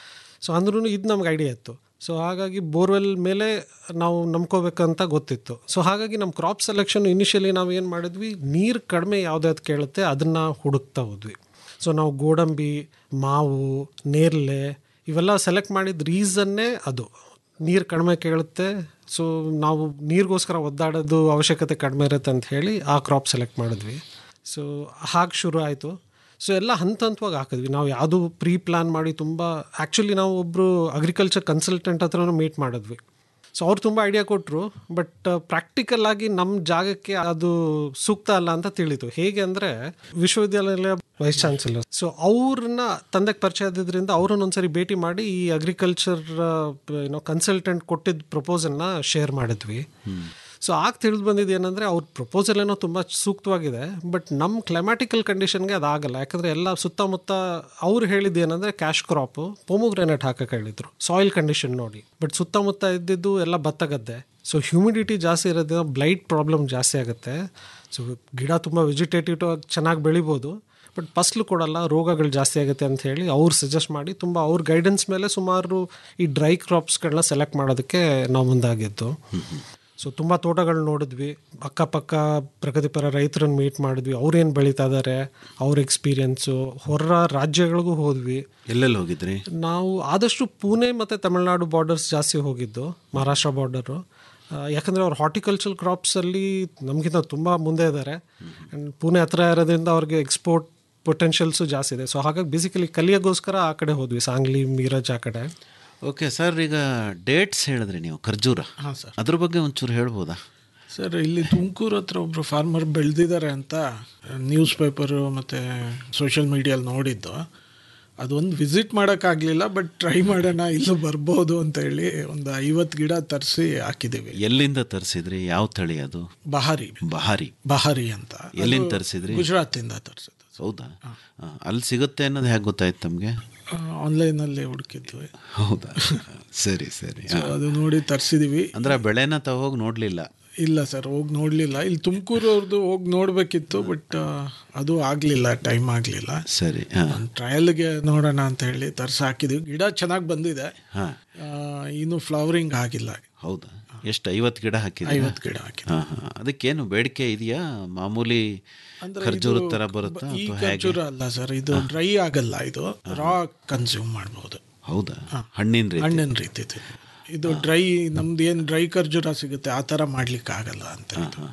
ಸೊ ಅಂದ್ರೂ ಇದು ನಮ್ಗೆ ಐಡಿಯಾ ಇತ್ತು ಸೊ ಹಾಗಾಗಿ ಬೋರ್ವೆಲ್ ಮೇಲೆ ನಾವು ನಂಬ್ಕೋಬೇಕಂತ ಗೊತ್ತಿತ್ತು ಸೊ ಹಾಗಾಗಿ ನಮ್ಮ ಕ್ರಾಪ್ ಸೆಲೆಕ್ಷನ್ ಇನಿಷಿಯಲಿ ನಾವು ಏನು ಮಾಡಿದ್ವಿ ನೀರು ಕಡಿಮೆ ಯಾವುದ್ಯಾವ್ದು ಕೇಳುತ್ತೆ ಅದನ್ನು ಹುಡುಕ್ತಾ ಹೋದ್ವಿ ಸೊ ನಾವು ಗೋಡಂಬಿ ಮಾವು ನೇರ್ಲೆ ಇವೆಲ್ಲ ಸೆಲೆಕ್ಟ್ ಮಾಡಿದ ರೀಸನ್ನೇ ಅದು ನೀರು ಕಡಿಮೆ ಕೇಳುತ್ತೆ ಸೊ ನಾವು ನೀರಿಗೋಸ್ಕರ ಒದ್ದಾಡೋದು ಅವಶ್ಯಕತೆ ಕಡಿಮೆ ಇರುತ್ತೆ ಅಂತ ಹೇಳಿ ಆ ಕ್ರಾಪ್ ಸೆಲೆಕ್ಟ್ ಮಾಡಿದ್ವಿ ಸೊ ಹಾಗೆ ಶುರು ಆಯಿತು ಸೊ ಎಲ್ಲ ಹಂತ ಹಂತವಾಗಿ ಹಾಕಿದ್ವಿ ನಾವು ಯಾವುದು ಪ್ರೀ ಪ್ಲ್ಯಾನ್ ಮಾಡಿ ತುಂಬ ಆ್ಯಕ್ಚುಲಿ ನಾವು ಒಬ್ಬರು ಅಗ್ರಿಕಲ್ಚರ್ ಕನ್ಸಲ್ಟೆಂಟ್ ಹತ್ರನೂ ಮೀಟ್ ಮಾಡಿದ್ವಿ ಸೊ ಅವ್ರು ತುಂಬ ಐಡಿಯಾ ಕೊಟ್ಟರು ಬಟ್ ಪ್ರಾಕ್ಟಿಕಲ್ ಆಗಿ ನಮ್ಮ ಜಾಗಕ್ಕೆ ಅದು ಸೂಕ್ತ ಅಲ್ಲ ಅಂತ ತಿಳಿತು ಹೇಗೆ ಅಂದರೆ ವಿಶ್ವವಿದ್ಯಾಲಯ ವೈಸ್ ಚಾನ್ಸಲರ್ ಸೊ ಅವ್ರನ್ನ ತಂದೆಗೆ ಪರಿಚಯ ಆದಿದ್ರಿಂದ ಅವ್ರನ್ನ ಒಂದ್ಸರಿ ಭೇಟಿ ಮಾಡಿ ಈ ಅಗ್ರಿಕಲ್ಚರ್ ಏನೋ ಕನ್ಸಲ್ಟೆಂಟ್ ಕೊಟ್ಟಿದ್ದ ಪ್ರಪೋಸಲ್ನ ಶೇರ್ ಮಾಡಿದ್ವಿ ಸೊ ಆಗ ತಿಳಿದು ಬಂದಿದ್ದು ಏನಂದರೆ ಅವ್ರ ಪ್ರಪೋಸಲ್ ಏನೋ ತುಂಬ ಸೂಕ್ತವಾಗಿದೆ ಬಟ್ ನಮ್ಮ ಕ್ಲೈಮ್ಯಾಟಿಕಲ್ ಕಂಡೀಷನ್ಗೆ ಅದಾಗಲ್ಲ ಯಾಕಂದರೆ ಎಲ್ಲ ಸುತ್ತಮುತ್ತ ಅವ್ರು ಹೇಳಿದ್ದು ಏನಂದರೆ ಕ್ಯಾಶ್ ಕ್ರಾಪು ಪೊಮೊಗ್ರೆನೇಟ್ ಹಾಕಕ್ಕೆ ಹೇಳಿದ್ರು ಸಾಯಿಲ್ ಕಂಡೀಷನ್ ನೋಡಿ ಬಟ್ ಸುತ್ತಮುತ್ತ ಇದ್ದಿದ್ದು ಎಲ್ಲ ಭತ್ತ ಗದ್ದೆ ಸೊ ಹ್ಯೂಮಿಡಿಟಿ ಜಾಸ್ತಿ ಇರೋದ್ರಿಂದ ಬ್ಲೈಟ್ ಪ್ರಾಬ್ಲಮ್ ಜಾಸ್ತಿ ಆಗುತ್ತೆ ಸೊ ಗಿಡ ತುಂಬ ವೆಜಿಟೇಟಿವ್ ಚೆನ್ನಾಗಿ ಬೆಳಿಬೋದು ಬಟ್ ಫಸ್ಲು ಕೊಡಲ್ಲ ರೋಗಗಳು ಜಾಸ್ತಿ ಆಗುತ್ತೆ ಅಂತ ಹೇಳಿ ಅವ್ರು ಸಜೆಸ್ಟ್ ಮಾಡಿ ತುಂಬ ಅವ್ರ ಗೈಡೆನ್ಸ್ ಮೇಲೆ ಸುಮಾರು ಈ ಡ್ರೈ ಕ್ರಾಪ್ಸ್ಗಳನ್ನ ಸೆಲೆಕ್ಟ್ ಮಾಡೋದಕ್ಕೆ ನಾವು ಮುಂದಾಗಿದ್ದು ಸೊ ತುಂಬ ತೋಟಗಳು ನೋಡಿದ್ವಿ ಅಕ್ಕಪಕ್ಕ ಪ್ರಗತಿಪರ ರೈತರನ್ನ ಮೀಟ್ ಮಾಡಿದ್ವಿ ಅವ್ರೇನು ಬೆಳೀತಾ ಇದ್ದಾರೆ ಅವ್ರ ಎಕ್ಸ್ಪೀರಿಯನ್ಸು ಹೊರ ರಾಜ್ಯಗಳಿಗೂ ಹೋದ್ವಿ ಎಲ್ಲೆಲ್ಲಿ ಹೋಗಿದ್ರಿ ನಾವು ಆದಷ್ಟು ಪುಣೆ ಮತ್ತು ತಮಿಳ್ನಾಡು ಬಾರ್ಡರ್ಸ್ ಜಾಸ್ತಿ ಹೋಗಿದ್ದು ಮಹಾರಾಷ್ಟ್ರ ಬಾರ್ಡರು ಯಾಕಂದರೆ ಅವ್ರು ಹಾರ್ಟಿಕಲ್ಚರ್ ಕ್ರಾಪ್ಸಲ್ಲಿ ನಮಗಿಂತ ತುಂಬ ಮುಂದೆ ಇದ್ದಾರೆ ಆ್ಯಂಡ್ ಪುಣೆ ಹತ್ರ ಇರೋದ್ರಿಂದ ಅವ್ರಿಗೆ ಎಕ್ಸ್ಪೋರ್ಟ್ ಪೊಟೆನ್ಷಿಯಲ್ಸು ಜಾಸ್ತಿ ಇದೆ ಸೊ ಹಾಗಾಗಿ ಬೇಸಿಕಲಿ ಕಲಿಯೋಗೋಸ್ಕರ ಆ ಕಡೆ ಹೋದ್ವಿ ಸಾಂಗ್ಲಿ ಮೀರಜ್ ಆ ಕಡೆ ಓಕೆ ಸರ್ ಈಗ ಡೇಟ್ಸ್ ಹೇಳಿದ್ರಿ ನೀವು ಖರ್ಜೂರ ಹಾಂ ಸರ್ ಅದ್ರ ಬಗ್ಗೆ ಒಂಚೂರು ಹೇಳ್ಬೋದಾ ಸರ್ ಇಲ್ಲಿ ತುಮಕೂರು ಹತ್ರ ಒಬ್ಬರು ಫಾರ್ಮರ್ ಬೆಳೆದಿದ್ದಾರೆ ಅಂತ ನ್ಯೂಸ್ ಪೇಪರು ಮತ್ತು ಸೋಷಿಯಲ್ ಮೀಡಿಯಲ್ಲಿ ನೋಡಿದ್ದು ಅದೊಂದು ವಿಸಿಟ್ ಮಾಡೋಕ್ಕಾಗಲಿಲ್ಲ ಬಟ್ ಟ್ರೈ ಮಾಡೋಣ ಇಲ್ಲೂ ಬರ್ಬೋದು ಅಂತ ಹೇಳಿ ಒಂದು ಐವತ್ತು ಗಿಡ ತರಿಸಿ ಹಾಕಿದ್ದೀವಿ ಎಲ್ಲಿಂದ ತರಿಸಿದ್ರಿ ಯಾವ ತಳಿ ಅದು ಬಹಾರಿ ಬಹಾರಿ ಬಹಾರಿ ಅಂತ ಎಲ್ಲಿಂದ ತರಿಸಿದ್ರಿ ಗುಜರಾತಿಂದ ತರಿಸಿದ್ದು ಹೌದಾ ಆ, ಅಲ್ಲಿ ಸಿಗುತ್ತೆ ಅನ್ನೋದು ಹೇಗೆ ಗೊತ್ತಾಯ್ತು ತಮಗೆ ಆನ್ಲೈನಲ್ಲಿ ಹುಡುಕಿದ್ವಿ ಹೌದಾ ಸರಿ ಸರಿ ಸೊ ಅದು ನೋಡಿ ತರಿಸಿದೀವಿ ಅಂದ್ರೆ ಆ ಬೆಳೆನ ತಾವು ಹೋಗಿ ನೋಡಲಿಲ್ಲ ಇಲ್ಲ ಸರ್ ಹೋಗಿ ನೋಡಲಿಲ್ಲ ಇಲ್ಲಿ ತುಮಕೂರು ಅವ್ರದ್ದು ಹೋಗಿ ನೋಡಬೇಕಿತ್ತು ಬಟ್ ಅದು ಆಗಲಿಲ್ಲ ಟೈಮ್ ಆಗಲಿಲ್ಲ ಸರಿ ಹಾಂ ಒಂದು ಟ್ರಯಲ್ಗೆ ನೋಡೋಣ ಅಂತ ಹೇಳಿ ತರಿಸಿ ಹಾಕಿದ್ವಿ ಗಿಡ ಚೆನ್ನಾಗಿ ಬಂದಿದೆ ಹಾಂ ಆ, ಇನ್ನು ಫ್ಲವರಿಂಗ್ ಆಗಿಲ್ಲ ಹೌದಾ ಎಷ್ಟು ಐವತ್ತು ಗಿಡ ಹಾಕಿದ್ರಿ ಐವತ್ತು ಗಿಡ ಹಾಕಿದ್ವಿ ಹಾಂ ಹಾಂ ಅದಕ್ಕೇನು ಬೇಡಿಕೆ ಇದೆಯಾ ಮಾಮೂಲಿ ಅಂದ್ರೆ ಖರ್ಜೂರದ ಇದು ಥರ ಬರುತ್ತಾ ಈ ಅಥವಾ ಹೇಗೆ ಖರ್ಜೂರ ಅಲ್ಲ ಸರ್ ಇದು ಡ್ರೈ ಆಗಲ್ಲ ಇದು ರಾ ಕನ್ಸ್ಯೂಮ್ ಮಾಡ್ಬೋದು ಹೌದಾ ಹಣ್ಣಿನ ರೀತಿ ಹಣ್ಣಿನ ರೀತಿ ಇದು. ಇದು ಡ್ರೈ ನಮ್ದು ಏನು ಡ್ರೈ ಖರ್ಜೂರ ಸಿಗುತ್ತೆ ಆ ಥರ ಮಾಡ್ಲಿಕ್ಕೆ ಆಗಲ್ಲ ಅಂತ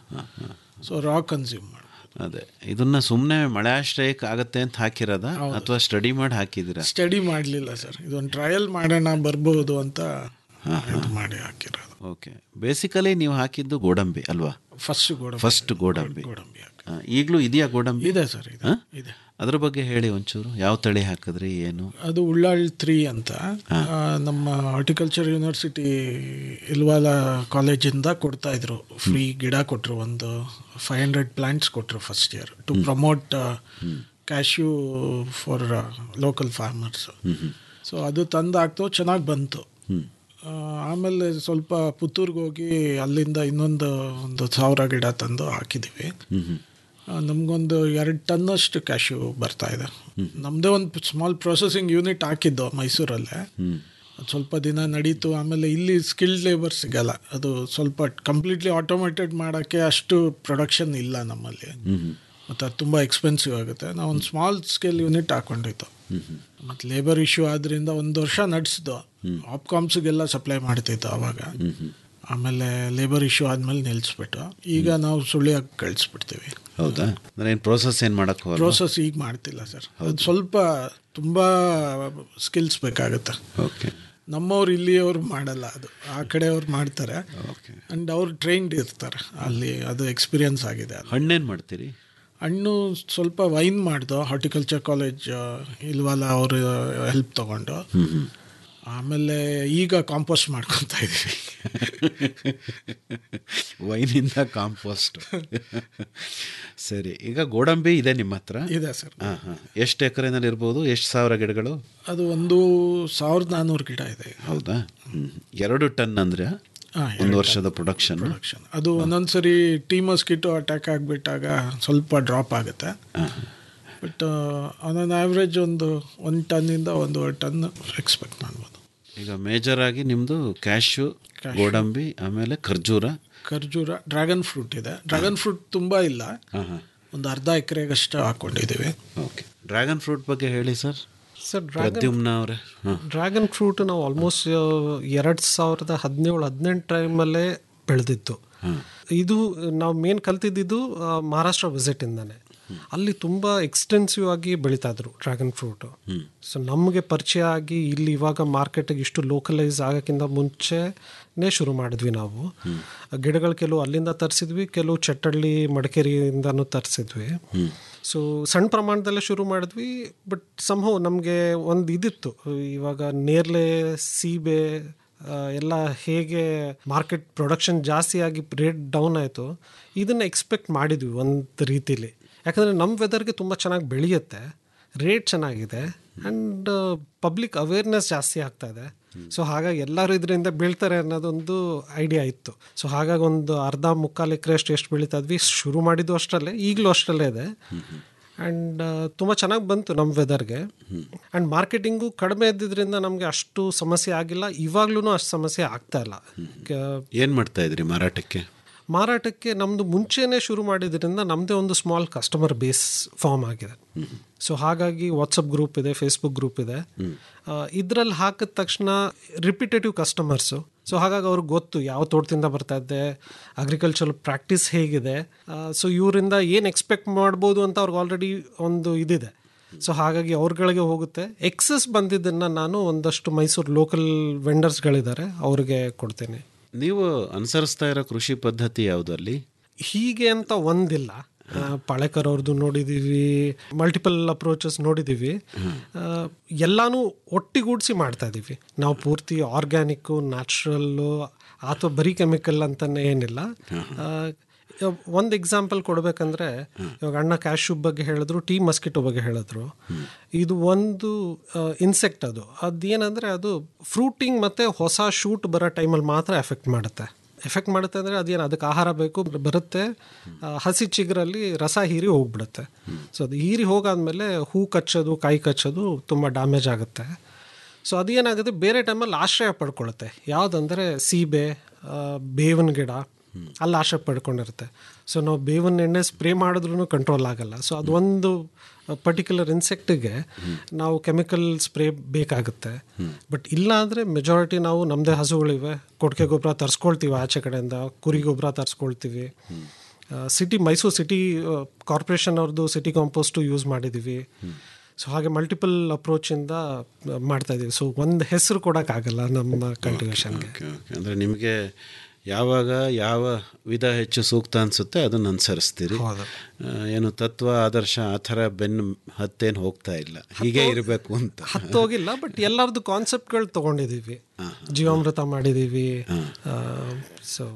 ಸೊ ರಾ ಕನ್ಸ್ಯೂಮ್ ಮಾಡ್ಬೋದು ಅದೇ ಇದನ್ನ ಸುಮ್ಮನೆ ಮಳೆ ಆಶ್ರಯಕ್ಕೆ ಆಗತ್ತೆ ಅಂತ ಹಾಕಿರೋದ ಅಥವಾ ಸ್ಟಡಿ ಮಾಡಿ ಹಾಕಿದಿರಾ ಸ್ಟಡಿ ಮಾಡಲಿಲ್ಲ ಸರ್ ಇದೊಂದು ಟ್ರಯಲ್ ಮಾಡೋಣ ಬರ್ಬೋದು ಅಂತ ಇದು ಮಾಡಿ ಹಾಕಿರೋದು ಓಕೆ ಬೇಸಿಕಲಿ ನೀವು ಹಾಕಿದ್ದು ಗೋಡಂಬಿ ಅಲ್ವಾ ಫಸ್ಟ್ ಗೋಡಂಬಿ ಫಸ್ಟ್ ಗೋಡಂಬಿ ಗೋಡಂಬಿ ಹಾಕಿ ಆ, ಈಗಲೂ ಇದೆಯಾ ಗೋಡಂಬಿ ಇದೆ ಸರ್ ಇದೆ ಹಾ? ಇದೆ ಅದ್ರ ಬಗ್ಗೆ ಹೇಳಿ ಒಂಚೂರು ಯಾವ ತಳಿ ಹಾಕಿದ್ರಿ ಏನು ಅದು ಉಳ್ಳಾಳ್ ತ್ರೀ ಅಂತ ಆ, ನಮ್ಮ ಹಾರ್ಟಿಕಲ್ಚರ್ ಯೂನಿವರ್ಸಿಟಿ ಇಲ್ವಾಲ ಕಾಲೇಜಿಂದ ಕೊಡ್ತಾ ಇದ್ರು ಫ್ರೀ ಗಿಡ ಕೊಟ್ಟರು ಒಂದು ಫೈವ್ ಹಂಡ್ರೆಡ್ ಪ್ಲಾಂಟ್ಸ್ ಕೊಟ್ಟರು first year to promote cashew for local farmers so ಅದು ತಂದು ಹಾಕ್ತು ಚೆನ್ನಾಗಿ ಬಂತು ಆ, ಆಮೇಲೆ ಸ್ವಲ್ಪ ಪುತ್ತೂರ್ಗೆ ಹೋಗಿ ಅಲ್ಲಿಂದ ಇನ್ನೊಂದು ಒಂದು ಸಾವಿರ ಗಿಡ ತಂದು ಹಾಕಿದ್ದೀವಿ ಆ, ನಮಗೊಂದು ಎರಡು ಟನ್ನಷ್ಟು ಕ್ಯಾಶ್ಯೂ ಬರ್ತಾ ಇದೆ ನಮ್ಮದೇ ಒಂದು ಸ್ಮಾಲ್ ಪ್ರೊಸೆಸಿಂಗ್ ಯೂನಿಟ್ ಹಾಕಿದ್ದು ಮೈಸೂರಲ್ಲೇ ಅದು ಸ್ವಲ್ಪ ದಿನ ನಡೀತು ಆಮೇಲೆ ಇಲ್ಲಿ ಸ್ಕಿಲ್ಡ್ ಲೇಬರ್ ಸಿಗಲ್ಲ ಅದು ಸ್ವಲ್ಪ ಕಂಪ್ಲೀಟ್ಲಿ ಆಟೋಮೇಟೆಡ್ ಮಾಡೋಕ್ಕೆ ಅಷ್ಟು ಪ್ರೊಡಕ್ಷನ್ ಇಲ್ಲ ನಮ್ಮಲ್ಲಿ ಮತ್ತು ಅದು ತುಂಬ ಎಕ್ಸ್ಪೆನ್ಸಿವ್ ಆಗುತ್ತೆ ನಾವು ಒಂದು ಸ್ಮಾಲ್ ಸ್ಕೇಲ್ ಯೂನಿಟ್ ಹಾಕೊಂಡಿದ್ದು ಮತ್ತು ಲೇಬರ್ ಇಶ್ಯೂ ಆದ್ರಿಂದ ಒಂದು ವರ್ಷ ನಡೆಸಿದ್ದು ಆಪ್ಕಾಮ್ಸ್ಗೆಲ್ಲ ಸಪ್ಲೈ ಮಾಡ್ತಿದ್ದು ಅವಾಗ ಆಮೇಲೆ ಲೇಬರ್ ಇಶ್ಯೂ ಆದಮೇಲೆ ನಿಲ್ಲಿಸ್ಬಿಟ್ಟು ಈಗ ನಾವು ಸುಳ್ಳಿಯಾಗಿ ಕಳಿಸ್ಬಿಡ್ತೀವಿ ಹೌದಾ ಅಂದ್ರೆ ಏನು ಪ್ರೋಸೆಸ್ ಏನು ಮಾಡಕ್ ಹೋಗಲ್ಲ ಪ್ರೋಸೆಸ್ ಈಗ ಮಾಡ್ತಿಲ್ಲ ಸರ್ ಅದು ಸ್ವಲ್ಪ ತುಂಬ ಸ್ಕಿಲ್ಸ್ ಬೇಕಾಗುತ್ತೆ ಓಕೆ ನಮ್ಮವ್ರು ಇಲ್ಲಿಯವ್ರು ಮಾಡಲ್ಲ ಅದು ಆ ಕಡೆಯವ್ರು ಮಾಡ್ತಾರೆ ಆ್ಯಂಡ್ ಅವ್ರು ಟ್ರೈನ್ಡ್ ಇರ್ತಾರೆ ಅಲ್ಲಿ ಅದು ಎಕ್ಸ್ಪೀರಿಯನ್ಸ್ ಆಗಿದೆ ಅದು ಹಣ್ಣೇನು ಮಾಡ್ತೀರಿ ಹಣ್ಣು ಸ್ವಲ್ಪ ವೈನ್ ಮಾಡ್ದು ಹಾರ್ಟಿಕಲ್ಚರ್ ಕಾಲೇಜ್ ಇಲ್ವಲ್ಲ ಅವರು ಹೆಲ್ಪ್ ತಗೊಂಡು ಆಮೇಲೆ ಈಗ ಕಾಂಪೋಸ್ಟ್ ಮಾಡ್ಕೊತಾ ಇದ್ದೀವಿ ವೈನಿಂದ ಕಾಂಪೋಸ್ಟ್ ಸರಿ ಈಗ ಗೋಡಂಬಿ ಇದೆ ನಿಮ್ಮ ಹತ್ರ ಇದೆ ಸರ್ ಹಾಂ ಹಾಂ ಎಷ್ಟು ಎಕರೆನಲ್ಲಿ ಇರ್ಬೋದು ಎಷ್ಟು ಸಾವಿರ ಗಿಡಗಳು ಅದು ಒಂದು ಸಾವಿರದ ನಾನ್ನೂರು ಗಿಡ ಇದೆ ಹೌದಾ ಹ್ಮ್. ಎರಡು ಟನ್ ಅಂದರೆ ಹಾ, ಒಂದು ವರ್ಷದ ಪ್ರೊಡಕ್ಷನ್ ಪ್ರೊಡಕ್ಷನ್ ಅದು ಒಂದೊಂದ್ಸರಿ ಟೀ ಮಸ್ಕಿಟೋ ಅಟ್ಯಾಕ್ ಆಗಿಬಿಟ್ಟಾಗ ಸ್ವಲ್ಪ ಡ್ರಾಪ್ ಆಗುತ್ತೆ ಬಟ್ ಆನ್ ಆವ್ರೇಜ್ ಒಂದು ಒಂದು ಟನ್ನಿಂದ ಒಂದೂವರೆ ಟನ್ ಎಕ್ಸ್ಪೆಕ್ಟ್ ಮಾಡ್ಬೋದು ಈಗ ಮೇಜರ್ ಆಗಿ ನಿಮ್ಮದು ಕ್ಯಾಶು ಗೋಡಂಬಿ ಆಮೇಲೆ ಖರ್ಜೂರ ಖರ್ಜೂರ ಡ್ರ್ಯಾಗನ್ ಫ್ರೂಟ್ ಇದೆ ಡ್ರ್ಯಾಗನ್ ಫ್ರೂಟ್ ತುಂಬ ಇಲ್ಲ ಹಾಂ ಹಾಂ ಒಂದು ಅರ್ಧ ಎಕರೆಗಷ್ಟು ಹಾಕ್ಕೊಂಡಿದ್ದೀವಿ ಓಕೆ ಡ್ರ್ಯಾಗನ್ ಫ್ರೂಟ್ ಬಗ್ಗೆ ಹೇಳಿ ಸರ್ ಸರ್ ಡ್ರ್ಯಾಗನ್ ಪ್ರದ್ಯುಮ್ನ ಅವರೇ ಹಾಂ ಡ್ರ್ಯಾಗನ್ ಫ್ರೂಟ್ ನಾವು ಆಲ್ಮೋಸ್ಟ್ ಎರಡು ಸಾವಿರದ ಹದಿನೇಳು ಹದಿನೆಂಟು ಟೈಮಲ್ಲೇ ಬೆಳೆದಿತ್ತು ಇದು ನಾವು ಮೇನ್ ಕಲ್ತಿದ್ದು ಮಹಾರಾಷ್ಟ್ರ ವಿಸಿಟಿಂದಾನೆ ಅಲ್ಲಿ ತುಂಬ ಎಕ್ಸ್ಟೆನ್ಸಿವ್ ಆಗಿ ಬೆಳೀತಾ ಇದ್ರು ಡ್ರ್ಯಾಗನ್ ಫ್ರೂಟು ಸೊ ನಮಗೆ ಪರಿಚಯ ಆಗಿ ಇಲ್ಲಿ ಇವಾಗ ಮಾರ್ಕೆಟಿಗೆ ಇಷ್ಟು ಲೋಕಲೈಸ್ ಆಗೋಕ್ಕಿಂತ ಮುಂಚೆನೇ ಶುರು ಮಾಡಿದ್ವಿ ನಾವು ಗಿಡಗಳು ಕೆಲವು ಅಲ್ಲಿಂದ ತರಿಸಿದ್ವಿ ಕೆಲವು ಚಟ್ಟಳ್ಳಿ ಮಡಿಕೇರಿಯಿಂದನೂ ತರಿಸಿದ್ವಿ ಸೊ ಸಣ್ಣ ಪ್ರಮಾಣದಲ್ಲೇ ಶುರು ಮಾಡಿದ್ವಿ ಬಟ್ ಸಂಭವ ನಮಗೆ ಒಂದು ಇದಿತ್ತು ಇವಾಗ ನೇರ್ಲೆ ಸೀಬೆ ಆ, ಎಲ್ಲ ಹೇಗೆ ಮಾರ್ಕೆಟ್ ಪ್ರೊಡಕ್ಷನ್ ಜಾಸ್ತಿ ಆಗಿ ರೇಟ್ ಡೌನ್ ಆಯಿತು ಇದನ್ನು ಎಕ್ಸ್ಪೆಕ್ಟ್ ಮಾಡಿದ್ವಿ ಒಂದು ರೀತಿಲಿ ಯಾಕಂದರೆ ನಮ್ಮ ವೆದರ್ಗೆ ತುಂಬ ಚೆನ್ನಾಗಿ ಬೆಳೆಯುತ್ತೆ ರೇಟ್ ಚೆನ್ನಾಗಿದೆ ಆ್ಯಂಡ್ ಪಬ್ಲಿಕ್ ಅವೇರ್ನೆಸ್ ಜಾಸ್ತಿ ಆಗ್ತಾ ಇದೆ ಸೊ ಹಾಗಾಗಿ ಎಲ್ಲರೂ ಇದರಿಂದ ಬೀಳ್ತಾರೆ ಅನ್ನೋದೊಂದು ಐಡಿಯಾ ಇತ್ತು ಸೊ ಹಾಗಾಗಿ ಒಂದು ಅರ್ಧ ಮುಕ್ಕಾಲು ಎಕರೆ ಅಷ್ಟು ಎಷ್ಟು ಬೆಳೀತಾ ಇದ್ವಿ ಶುರು ಮಾಡಿದ್ದು ಅಷ್ಟರಲ್ಲೇ ಈಗಲೂ ಅಷ್ಟರಲ್ಲೇ ಇದೆ ಆ್ಯಂಡ್ ತುಂಬ ಚೆನ್ನಾಗಿ ಬಂತು ನಮ್ಮ ವೆದರ್ಗೆ ಆ್ಯಂಡ್ ಮಾರ್ಕೆಟಿಂಗು ಕಡಿಮೆ ಇದ್ದಿದ್ದರಿಂದ ನಮಗೆ ಅಷ್ಟು ಸಮಸ್ಯೆ ಆಗಿಲ್ಲ ಇವಾಗ್ಲೂ ಅಷ್ಟು ಸಮಸ್ಯೆ ಆಗ್ತಾ ಇಲ್ಲ ಕ- ಏನು ಮಾಡ್ತಾ ಇದ್ರಿ ಮಾರಾಟಕ್ಕೆ ಮಾರಾಟಕ್ಕೆ ನಮ್ಮದು ಮುಂಚೆನೇ ಶುರು ಮಾಡಿದ್ರಿಂದ ನಮ್ಮದೇ ಒಂದು ಸ್ಮಾಲ್ ಕಸ್ಟಮರ್ ಬೇಸ್ ಫಾರ್ಮ್ ಆಗಿದೆ ಸೊ ಹಾಗಾಗಿ ವಾಟ್ಸಪ್ ಗ್ರೂಪ್ ಇದೆ ಫೇಸ್ಬುಕ್ ಗ್ರೂಪ್ ಇದೆ ಇದರಲ್ಲಿ ಹಾಕಿದ ತಕ್ಷಣ ರಿಪಿಟೇಟಿವ್ ಕಸ್ಟಮರ್ಸು ಸೊ ಹಾಗಾಗಿ ಅವ್ರಿಗೆ ಗೊತ್ತು ಯಾವ ತೋಟದಿಂದ ಬರ್ತಾ ಇದ್ದೆ ಅಗ್ರಿಕಲ್ಚರ್ ಪ್ರಾಕ್ಟೀಸ್ ಹೇಗಿದೆ ಸೊ ಇವರಿಂದ ಏನು ಎಕ್ಸ್ಪೆಕ್ಟ್ ಮಾಡ್ಬೋದು ಅಂತ ಅವ್ರಿಗೆ ಆಲ್ರೆಡಿ ಒಂದು ಇದಿದೆ ಸೊ ಹಾಗಾಗಿ ಅವ್ರಗಳಿಗೆ ಹೋಗುತ್ತೆ ಎಕ್ಸಸ್ ಬಂದಿದ್ದನ್ನು ನಾನು ಒಂದಷ್ಟು ಮೈಸೂರು ಲೋಕಲ್ ವೆಂಡರ್ಸ್ಗಳಿದ್ದಾರೆ ಅವ್ರಿಗೆ ಕೊಡ್ತೀನಿ ನೀವು ಅನುಸರಿಸ್ತಾ ಇರೋ ಕೃಷಿ ಪದ್ಧತಿ ಯಾವುದು ಅಲ್ಲಿ ಹೀಗೆ ಅಂತ ಒಂದಿಲ್ಲ ಆ, ಪಾಳೇಕರ್ ಅವ್ರದ್ದು ನೋಡಿದ್ದೀವಿ ಮಲ್ಟಿಪಲ್ ಅಪ್ರೋಚಸ್ ನೋಡಿದ್ದೀವಿ ಆ, ಎಲ್ಲಾನು ಒಟ್ಟಿಗೂಡಿಸಿ ಮಾಡ್ತಾ ಇದ್ದೀವಿ ನಾವು ಪೂರ್ತಿ ಆರ್ಗ್ಯಾನಿಕ್ಕು ನ್ಯಾಚುರಲ್ಲು ಅಥವಾ ಬರೀ ಕೆಮಿಕಲ್ ಅಂತಲೇ ಏನಿಲ್ಲ ಒಂದು ಎಕ್ಸಾಂಪಲ್ ಕೊಡಬೇಕಂದ್ರೆ ಇವಾಗ ಅಣ್ಣ ಕ್ಯಾಶ್ಯೂ ಬಗ್ಗೆ ಹೇಳಿದ್ರು ಟೀ ಮಸ್ಕಿಟೋ ಬಗ್ಗೆ ಹೇಳಿದ್ರು ಇದು ಒಂದು ಇನ್ಸೆಕ್ಟ್ ಅದು ಅದೇನಂದರೆ ಅದು ಫ್ರೂಟಿಂಗ್ ಮತ್ತು ಹೊಸ ಶೂಟ್ ಬರೋ ಟೈಮಲ್ಲಿ ಮಾತ್ರ ಎಫೆಕ್ಟ್ ಮಾಡುತ್ತೆ ಎಫೆಕ್ಟ್ ಮಾಡುತ್ತೆ ಅಂದರೆ ಅದೇನು ಅದಕ್ಕೆ ಆಹಾರ ಬೇಕು ಬರುತ್ತೆ ಆ, ಹಸಿ ಚಿಗುರಲ್ಲಿ ರಸ ಹೀರಿ ಹೋಗ್ಬಿಡುತ್ತೆ ಸೊ ಅದು ಹೀರಿ ಹೋಗಾದ್ಮೇಲೆ ಹೂ ಕಚ್ಚೋದು ಕಾಯಿ ಕಚ್ಚೋದು ತುಂಬ ಡ್ಯಾಮೇಜ್ ಆಗುತ್ತೆ ಸೊ ಅದೇನಾಗುತ್ತೆ ಬೇರೆ ಟೈಮಲ್ಲಿ ಆಶ್ರಯ ಪಡ್ಕೊಳ್ಳುತ್ತೆ ಯಾವುದಂದರೆ ಸೀಬೆ ಆ, ಬೇವಿನ ಗಿಡ ಅಲ್ಲಿ ಆಶ್ರಯ ಪಡ್ಕೊಂಡಿರುತ್ತೆ ಸೊ ನಾವು ಬೇವಿನ ಎಣ್ಣೆ ಸ್ಪ್ರೇ ಮಾಡಿದ್ರೂ ಕಂಟ್ರೋಲ್ ಆಗಲ್ಲ ಸೊ ಅದೊಂದು ಪರ್ಟಿಕ್ಯುಲರ್ ಇನ್ಸೆಕ್ಟಿಗೆ ನಾವು ಕೆಮಿಕಲ್ ಸ್ಪ್ರೇ ಬೇಕಾಗುತ್ತೆ ಬಟ್ ಇಲ್ಲ ಅಂದರೆ ಮೆಜಾರಿಟಿ ನಾವು ನಮ್ಮದೇ ಹಸುಗಳಿವೆ ಕೊಟ್ಟಿಗೆ ಗೊಬ್ಬರ ತರಿಸ್ಕೊಳ್ತೀವಿ ಆಚೆ ಕಡೆಯಿಂದ ಕುರಿ ಗೊಬ್ಬರ ತರಿಸ್ಕೊಳ್ತೀವಿ ಸಿಟಿ ಮೈಸೂರು ಸಿಟಿ ಕಾರ್ಪೊರೇಷನ್ ಅವ್ರದ್ದು ಸಿಟಿ ಕಾಂಪೋಸ್ಟು ಯೂಸ್ ಮಾಡಿದ್ದೀವಿ ಸೊ ಹಾಗೆ ಮಲ್ಟಿಪಲ್ ಅಪ್ರೋಚಿಂದ ಮಾಡ್ತಾ ಇದ್ದೀವಿ ಸೊ ಒಂದು ಹೆಸರು ಕೊಡೋಕ್ಕಾಗಲ್ಲ ನಮ್ಮ ಕಲ್ಟಿವೇಷನ್ಗೆ ಓಕೆ ಓಕೆ ಅಂದರೆ ನಿಮಗೆ ಯಾವಾಗ ಯಾವ ವಿಧ ಹೆಚ್ಚು ಸೂಕ್ತ ಅನಿಸುತ್ತೆ ಅದನ್ನು ಅನುಸರಿಸ್ತೀರಿ ಆ, ಏನು ತತ್ವ ಆದರ್ಶ ಆ ಥರ ಬೆನ್ನು ಹತ್ತೇನು ಹೋಗ್ತಾ ಇಲ್ಲ ಹೀಗೆ ಇರಬೇಕು ಅಂತ ಹತ್ತೋಗಿಲ್ಲ ಬಟ್ ಎಲ್ಲರದ್ದು ಕಾನ್ಸೆಪ್ಟ್ಗಳು ತೊಗೊಂಡಿದ್ದೀವಿ ಜೀವಾಮೃತ ಮಾಡಿದ್ದೀವಿ ಸೊ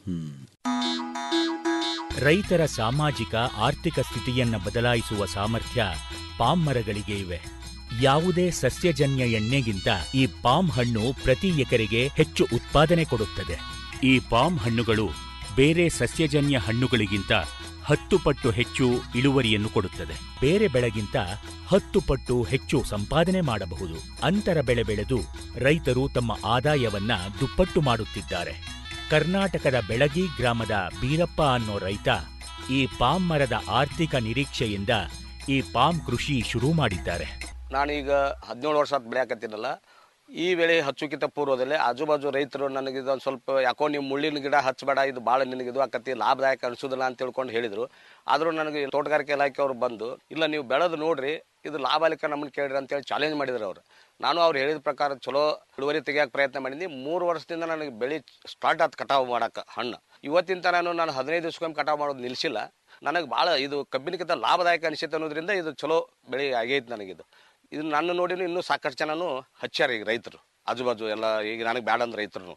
ರೈತರ ಸಾಮಾಜಿಕ ಆರ್ಥಿಕ ಸ್ಥಿತಿಯನ್ನ ಬದಲಾಯಿಸುವ ಸಾಮರ್ಥ್ಯ ಪಾಮ್ ಮರಗಳಿಗೆ ಇವೆ ಯಾವುದೇ ಸಸ್ಯಜನ್ಯ ಎಣ್ಣೆಗಿಂತ ಈ ಪಾಮ್ ಹಣ್ಣು ಪ್ರತಿ ಎಕರೆಗೆ ಹೆಚ್ಚು ಉತ್ಪಾದನೆ ಕೊಡುತ್ತದೆ ಈ ಪಾಮ್ ಹಣ್ಣುಗಳು ಬೇರೆ ಸಸ್ಯಜನ್ಯ ಹಣ್ಣುಗಳಿಗಿಂತ ಹತ್ತು ಪಟ್ಟು ಹೆಚ್ಚು ಇಳುವರಿಯನ್ನು ಕೊಡುತ್ತದೆ ಬೇರೆ ಬೆಳೆಗಿಂತ ಹತ್ತು ಪಟ್ಟು ಹೆಚ್ಚು ಸಂಪಾದನೆ ಮಾಡಬಹುದು ಅಂತರ ಬೆಳೆ ಬೆಳೆದು ರೈತರು ತಮ್ಮ ಆದಾಯವನ್ನ ದುಪ್ಪಟ್ಟು ಮಾಡುತ್ತಿದ್ದಾರೆ ಕರ್ನಾಟಕದ ಬೆಳಗಿ ಗ್ರಾಮದ ಬೀರಪ್ಪ ಅನ್ನೋ ರೈತ ಈ ಪಾಮ್ ಮರದ ಆರ್ಥಿಕ ನಿರೀಕ್ಷೆಯಿಂದ ಈ ಪಾಮ್ ಕೃಷಿ ಶುರು ಮಾಡಿದ್ದಾರೆ ನಾನೀಗ ಹದಿನೇಳು ವರ್ಷ ಬೆಳೆಯಕತ್ತೀನಲ್ಲ ಈ ವೇಳೆ ಹಚ್ಚುಕಿತ ಪೂರ್ವದಲ್ಲೇ ಆಜು ಬಾಜು ರೈತರು ನನಗೆ ಇದೊಂದು ಸ್ವಲ್ಪ ಯಾಕೋ ನೀವು ಮುಳ್ಳಿನ ಗಿಡ ಹಚ್ಚಬೇಡ ಇದು ಭಾಳ ನಿನಗೆ ಇದು ಆಕತಿ ಲಾಭದಾಯಕ ಅನಿಸೋದಿಲ್ಲ ಅಂತ ತಿಳ್ಕೊಂಡು ಹೇಳಿದರು ಆದರೂ ನನಗೆ ತೋಟಗಾರಿಕೆ ಇಲಾಖೆಯವರು ಬಂದು ಇಲ್ಲ ನೀವು ಬೆಳೆದು ನೋಡ್ರಿ ಇದು ಲಾಭಾಲಿಕ ನಮ್ಮನ್ನು ಕೇಳ್ರಿ ಅಂತೇಳಿ ಚಾಲೆಂಜ್ ಮಾಡಿದ್ರು ಅವರು ನಾನು ಅವ್ರು ಹೇಳಿದ ಪ್ರಕಾರ ಚಲೋ ಇಳುವರಿ ತೆಗಿಯೋಕೆ ಪ್ರಯತ್ನ ಮಾಡಿದ್ನಿ ಮೂರು ವರ್ಷದಿಂದ ನನಗೆ ಬೆಳೆ ಸ್ಟಾರ್ಟ್ ಆಯ್ತು ಕಟಾವು ಮಾಡಕ್ಕೆ ಹಣ್ಣು ಇವತ್ತಿನ ನಾನು ನಾನು ಹದಿನೈದು ದಿವ್ಸಕ್ಕೊಮ್ಮೆ ಕಟಾವು ಮಾಡೋದು ನಿಲ್ಲಿಸಿಲ್ಲ ನನಗೆ ಭಾಳ ಇದು ಕಬ್ಬಿನಕ್ಕಿಂತ ಲಾಭದಾಯಕ ಅನಿಸುತ್ತೆ ಅನ್ನೋದ್ರಿಂದ ಇದು ಚಲೋ ಬೆಳೆ ಆಗೈತೆ ನನಗಿದು ಇದು ನನ್ನ ನೋಡಿನೂ ಇನ್ನೂ ಸಾಕಷ್ಟು ಜನನು ಹಚ್ಚಾರ ಈಗ ರೈತರು ಆಜು ಬಾಜು ಎಲ್ಲ ಈಗ ನನಗೆ ಬ್ಯಾಡ ಅಂದ್ರೆ ರೈತರು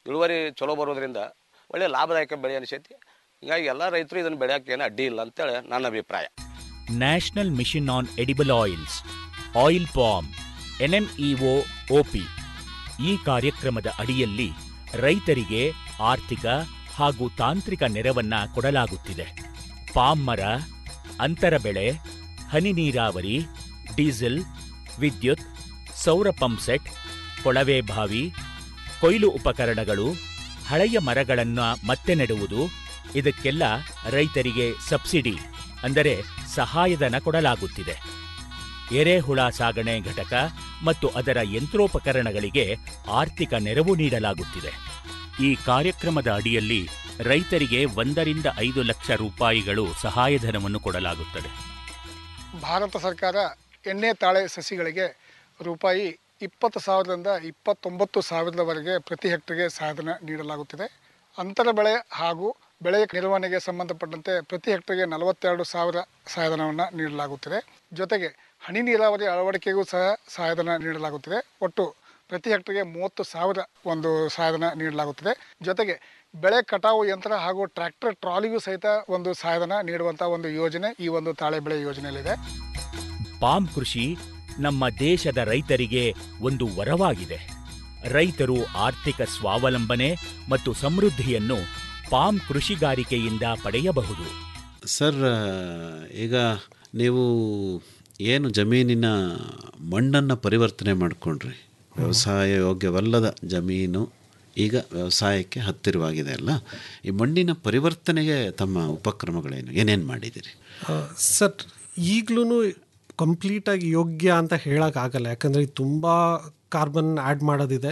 ಇಳುವರಿ ಚಲೋ ಬರೋದ್ರಿಂದ ಒಳ್ಳೆ ಲಾಭದಾಯಕ ಬೆಳೆ ಅನಿಸೈತಿ ಹಿಂಗಾಗಿ ಎಲ್ಲ ರೈತರು ಇದನ್ನು ಬೆಳೆಯೋಕೆ ಏನು ಅಡ್ಡಿ ಇಲ್ಲ ಅಂತೇಳಿ ನನ್ನ ಅಭಿಪ್ರಾಯ national mission on edible oils oil palm NMEO OP ಈ ಕಾರ್ಯಕ್ರಮದ ಅಡಿಯಲ್ಲಿ ರೈತರಿಗೆ ಆರ್ಥಿಕ ಹಾಗೂ ತಾಂತ್ರಿಕ ನೆರವನ್ನ ಕೊಡಲಾಗುತ್ತಿದೆ ಪಾಮ್ ಮರ ಅಂತರ ಬೆಳೆ ಹನಿ ನೀರಾವರಿ ಡೀಸೆಲ್ ವಿದ್ಯುತ್ ಸೌರ ಪಂಪ್ಸೆಟ್ ಕೊಳವೆ ಬಾವಿ ಕೊಯ್ಲು ಉಪಕರಣಗಳು ಹಳೆಯ ಮರಗಳನ್ನು ಮತ್ತೆ ನೆಡುವುದು ಇದಕ್ಕೆಲ್ಲ ರೈತರಿಗೆ ಸಬ್ಸಿಡಿ ಅಂದರೆ ಸಹಾಯಧನ ಕೊಡಲಾಗುತ್ತಿದೆ ಎರೆಹುಳ ಸಾಗಣೆ ಘಟಕ ಮತ್ತು ಅದರ ಯಂತ್ರೋಪಕರಣಗಳಿಗೆ ಆರ್ಥಿಕ ನೆರವು ನೀಡಲಾಗುತ್ತಿದೆ ಈ ಕಾರ್ಯಕ್ರಮದ ಅಡಿಯಲ್ಲಿ ರೈತರಿಗೆ ಒಂದರಿಂದ ಐದು ಲಕ್ಷ ರೂಪಾಯಿಗಳು ಸಹಾಯಧನವನ್ನು ಕೊಡಲಾಗುತ್ತದೆ ಭಾರತ ಸರ್ಕಾರ ಎಣ್ಣೆ ತಾಳೆ ಸಸಿಗಳಿಗೆ ರೂಪಾಯಿ ಇಪ್ಪತ್ತು ಸಾವಿರದಿಂದ ಇಪ್ಪತ್ತೊಂಬತ್ತು ಸಾವಿರದವರೆಗೆ ಪ್ರತಿ ಹೆಕ್ಟರ್ಗೆ ಸಹಾಯಧನ ನೀಡಲಾಗುತ್ತಿದೆ ಅಂತರ ಬೆಳೆ ಹಾಗೂ ಬೆಳೆಯ ನಿರ್ವಹಣೆಗೆ ಸಂಬಂಧಪಟ್ಟಂತೆ ಪ್ರತಿ ಹೆಕ್ಟರ್ಗೆ ನಲವತ್ತೆರಡು ಸಾವಿರ ಸಹಾಯಧನವನ್ನು ನೀಡಲಾಗುತ್ತಿದೆ ಜೊತೆಗೆ ಹನಿ ನೀರಾವರಿ ಅಳವಡಿಕೆಗೂ ಸಹ ಸಹಾಯಧನ ನೀಡಲಾಗುತ್ತಿದೆ ಒಟ್ಟು ಪ್ರತಿ ಹೆಕ್ಟರ್ಗೆ ಮೂವತ್ತು ಸಾವಿರ ಒಂದು ಸಹಾಯಧನ ನೀಡಲಾಗುತ್ತಿದೆ ಜೊತೆಗೆ ಬೆಳೆ ಕಟಾವು ಯಂತ್ರ ಹಾಗೂ ಟ್ರ್ಯಾಕ್ಟರ್ ಟ್ರಾಲಿಗೂ ಸಹಿತ ಒಂದು ಸಹಾಯಧನ ನೀಡುವಂಥ ಒಂದು ಯೋಜನೆ ಈ ಒಂದು ತಾಳೆ ಬೆಳೆ ಯೋಜನೆಯಲ್ಲಿದೆ ಪಾಮ್ ಕೃಷಿ ನಮ್ಮ ದೇಶದ ರೈತರಿಗೆ ಒಂದು ವರವಾಗಿದೆ ರೈತರು ಆರ್ಥಿಕ ಸ್ವಾವಲಂಬನೆ ಮತ್ತು ಸಮೃದ್ಧಿಯನ್ನು ಪಾಮ್ ಕೃಷಿಗಾರಿಕೆಯಿಂದ ಪಡೆಯಬಹುದು ಸರ್ ಈಗ ನೀವು ಏನು ಜಮೀನಿನ ಮಣ್ಣನ್ನು ಪರಿವರ್ತನೆ ಮಾಡಿಕೊಂಡ್ರಿ ವ್ಯವಸಾಯ ಯೋಗ್ಯವಲ್ಲದ ಜಮೀನು ಈಗ ವ್ಯವಸಾಯಕ್ಕೆ ಹತ್ತಿರವಾಗಿದೆ ಅಲ್ಲ ಈ ಮಣ್ಣಿನ ಪರಿವರ್ತನೆಗೆ ತಮ್ಮ ಉಪಕ್ರಮಗಳೇನು ಏನೇನು ಮಾಡಿದ್ದೀರಿ ಸರ್ ಈಗಲೂ ಕಂಪ್ಲೀಟಾಗಿ ಯೋಗ್ಯ ಅಂತ ಹೇಳೋಕ್ಕಾಗಲ್ಲ ಯಾಕಂದರೆ ಇದು ತುಂಬ ಕಾರ್ಬನ್ ಆ್ಯಡ್ ಮಾಡೋದಿದೆ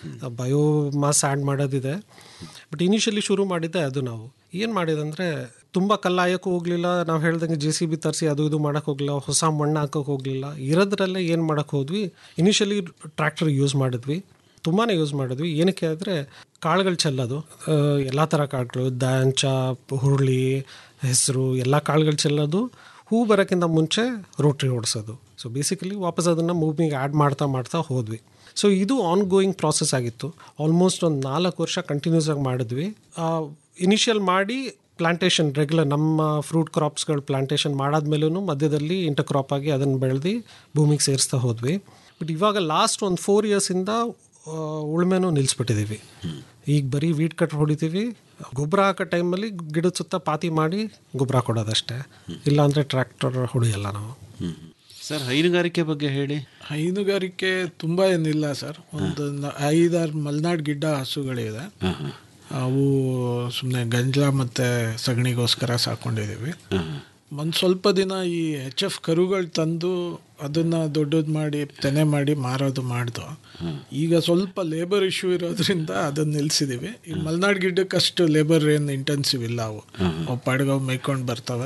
ಬಯೋಮಾಸ್ ಆ್ಯಡ್ ಮಾಡೋದಿದೆ ಬಟ್ ಇನಿಷಿಯಲಿ ಶುರು ಮಾಡಿದ್ದೆ ಅದು ನಾವು ಏನು ಮಾಡಿದಂದರೆ ತುಂಬ ಕಲ್ಲಾಯಕ್ಕೂ ಹೋಗಲಿಲ್ಲ ನಾವು ಹೇಳ್ದಂಗೆ ಜೆ ಸಿ ಬಿ ತರಿಸಿ ಅದು ಇದು ಮಾಡೋಕ್ಕೆ ಹೋಗಲಿಲ್ಲ ಹೊಸ ಮಣ್ಣು ಹಾಕೋಕೆ ಹೋಗಲಿಲ್ಲ ಇರೋದ್ರಲ್ಲೇ ಏನು ಮಾಡೋಕ್ಕೆ ಹೋದ್ವಿ ಇನಿಷಿಯಲಿ ಟ್ರ್ಯಾಕ್ಟರ್ ಯೂಸ್ ಮಾಡಿದ್ವಿ ತುಂಬಾ ಯೂಸ್ ಮಾಡಿದ್ವಿ ಏನಕ್ಕೆ ಅಂದರೆ ಕಾಳುಗಳು ಚೆಲ್ಲೋದು ಎಲ್ಲ ಥರ ಕಾಳುಗಳು ದಾಂಚ ಹುರುಳಿ ಹೆಸರು ಎಲ್ಲ ಕಾಳುಗಳು ಚೆಲ್ಲೋದು ಹೂ ಬರೋಕ್ಕಿಂತ ಮುಂಚೆ ರೋಟ್ರಿ ಓಡಿಸೋದು ಸೊ ಬೇಸಿಕಲಿ ವಾಪಸ್ ಅದನ್ನು ಮೂವಿಂಗ್ ಆ್ಯಡ್ ಮಾಡ್ತಾ ಮಾಡ್ತಾ ಹೋದ್ವಿ ಸೊ ಇದು ಆನ್ ಗೋಯಿಂಗ್ ಪ್ರಾಸೆಸ್ ಆಗಿತ್ತು ಆಲ್ಮೋಸ್ಟ್ ಒಂದು ನಾಲ್ಕು ವರ್ಷ ಕಂಟಿನ್ಯೂಸ್ ಆಗಿ ಮಾಡಿದ್ವಿ ಇನಿಷಿಯಲ್ ಮಾಡಿ ಪ್ಲಾಂಟೇಶನ್ ರೆಗ್ಯುಲರ್ ನಮ್ಮ ಫ್ರೂಟ್ ಕ್ರಾಪ್ಸ್ಗಳು ಪ್ಲಾಂಟೇಶನ್ ಮಾಡಾದ್ಮೇಲೂ ಮಧ್ಯದಲ್ಲಿ ಇಂಟರ್ ಕ್ರಾಪ್ ಆಗಿ ಅದನ್ನು ಬೆಳೆದು ಭೂಮಿಗೆ ಸೇರಿಸ್ತಾ ಹೋದ್ವಿ ಬಟ್ ಇವಾಗ ಲಾಸ್ಟ್ ಒಂದು ಫೋರ್ ಇಯರ್ಸಿಂದ ಉಳುಮೆನೂ ನಿಲ್ಲಿಸ್ಬಿಟ್ಟಿದ್ದೀವಿ ಈಗ ಬರೀ ವೀಟ್ ಕಟ್ ಹೊಡಿತೀವಿ ಗೊಬ್ಬರ ಹಾಕೋ ಟೈಮಲ್ಲಿ ಗಿಡದ ಸುತ್ತ ಪಾತಿ ಮಾಡಿ ಗೊಬ್ಬರ ಕೊಡೋದಷ್ಟೇ ಇಲ್ಲಾಂದರೆ ಟ್ರ್ಯಾಕ್ಟರ್ ಹೊಡಿಯಲ್ಲ ನಾವು ಸರ್ ಹೈನುಗಾರಿಕೆ ಬಗ್ಗೆ ಹೇಳಿ ಹೈನುಗಾರಿಕೆ ತುಂಬ ಏನಿಲ್ಲ ಸರ್ ಒಂದು ನ- ಐದಾರು ಮಲೆನಾಡು ಗಿಡ್ಡ ಹಸುಗಳಿದೆ ಅವು ಸುಮ್ಮನೆ ಗಂಜಲ ಮತ್ತು ಸಗಣಿಗೋಸ್ಕರ ಸಾಕೊಂಡಿದ್ದೀವಿ ಒಂದು ಸ್ವಲ್ಪ ದಿನ ಈ ಎಚ್ ಎಫ್ ಕರುಗಳು ತಂದು ಅದನ್ನು ದೊಡ್ಡದು ಮಾಡಿ ತೆನೆ ಮಾಡಿ ಮಾರೋದು ಮಾಡ್ದು ಈಗ ಸ್ವಲ್ಪ ಲೇಬರ್ ಇಶ್ಯೂ ಇರೋದ್ರಿಂದ ಅದನ್ನು ನಿಲ್ಸಿದೀವಿ ಈ ಮಲೆನಾಡು ಗಿಡ್ಡಕ್ಕೆ ಅಷ್ಟು ಲೇಬರ್ ಏನು ಇಂಟೆನ್ಸಿವ್ ಇಲ್ಲ ಅವು ಅವು ಪಾಡ್ಗವು ಮೇಯ್ಕೊಂಡು ಬರ್ತವೆ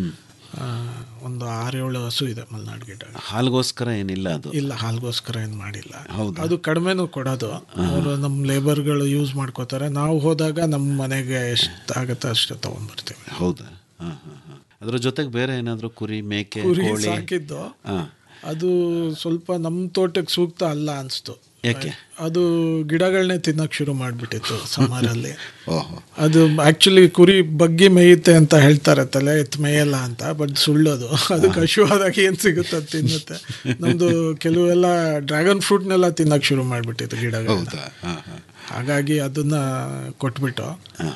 ಆ, ಒಂದು ಆರೇಳು ಹಸು ಇದೆ ಮಲೆನಾಡು ಗಿಡ್ಡ ಹಾಲ್ಗೋಸ್ಕರ ಏನಿಲ್ಲ ಅದು ಇಲ್ಲ ಹಾಲ್ಗೋಸ್ಕರ ಏನು ಮಾಡಿಲ್ಲ ಹೌದಾ? ಅದು ಕಡಿಮೆನೂ ಕೊಡೋದು ಅವರು ನಮ್ಮ ಲೇಬರ್ಗಳು ಯೂಸ್ ಮಾಡ್ಕೋತಾರೆ ನಾವು ಹೋದಾಗ ನಮ್ಮ ಮನೆಗೆ ಎಷ್ಟು ಆಗುತ್ತೋ ಅಷ್ಟು ತೊಗೊಂಡ್ಬರ್ತೀವಿ ಹೌದಾ ಹಾಂ ಹಾಂ ಹಾಂ ಅದ್ರ ಜೊತೆಗೆ ಬೇರೆ ಏನಾದರೂ ಕುರಿ ಮೇಕೆ ಕುರಿ ಕೋಳಿ ಸಾಕಿದ್ದು ಹಾಂ ಅದು ಸ್ವಲ್ಪ ನಮ್ಮ ತೋಟಕ್ಕೆ ಸೂಕ್ತ ಅಲ್ಲ ಅನಿಸ್ತು ಯಾಕೆ ಅದು ಗಿಡಗಳನ್ನೇ ತಿನ್ನಕ್ಕೆ ಶುರು ಮಾಡಿಬಿಟ್ಟಿತ್ತು ಸಮ್ಮರಲ್ಲಿ ಓಹೋ ಅದು ಆ್ಯಕ್ಚುಲಿ ಕುರಿ ಬಗ್ಗಿ ಮೇಯುತ್ತೆ ಅಂತ ಹೇಳ್ತಾರೆ ತಲೆ ಎತ್ತು ಮೇಯಲ್ಲ ಅಂತ ಬಟ್ ಸುಳ್ಳೋದು ಅದಕ್ಕೆ ಹಶುವಾದಾಗ ಏನು ಸಿಗುತ್ತೆ ಅದು ತಿನ್ನುತ್ತೆ ನಮ್ಮದು ಕೆಲವೆಲ್ಲ ಡ್ರ್ಯಾಗನ್ ಫ್ರೂಟ್ನೆಲ್ಲ ತಿನ್ನಕ್ಕೆ ಶುರು ಮಾಡಿಬಿಟ್ಟಿತ್ತು ಗಿಡಗಳು ಹೌದಾ ಹಾಂ ಹಾಂ ಹಾಗಾಗಿ ಅದನ್ನು ಕೊಟ್ಬಿಟ್ಟು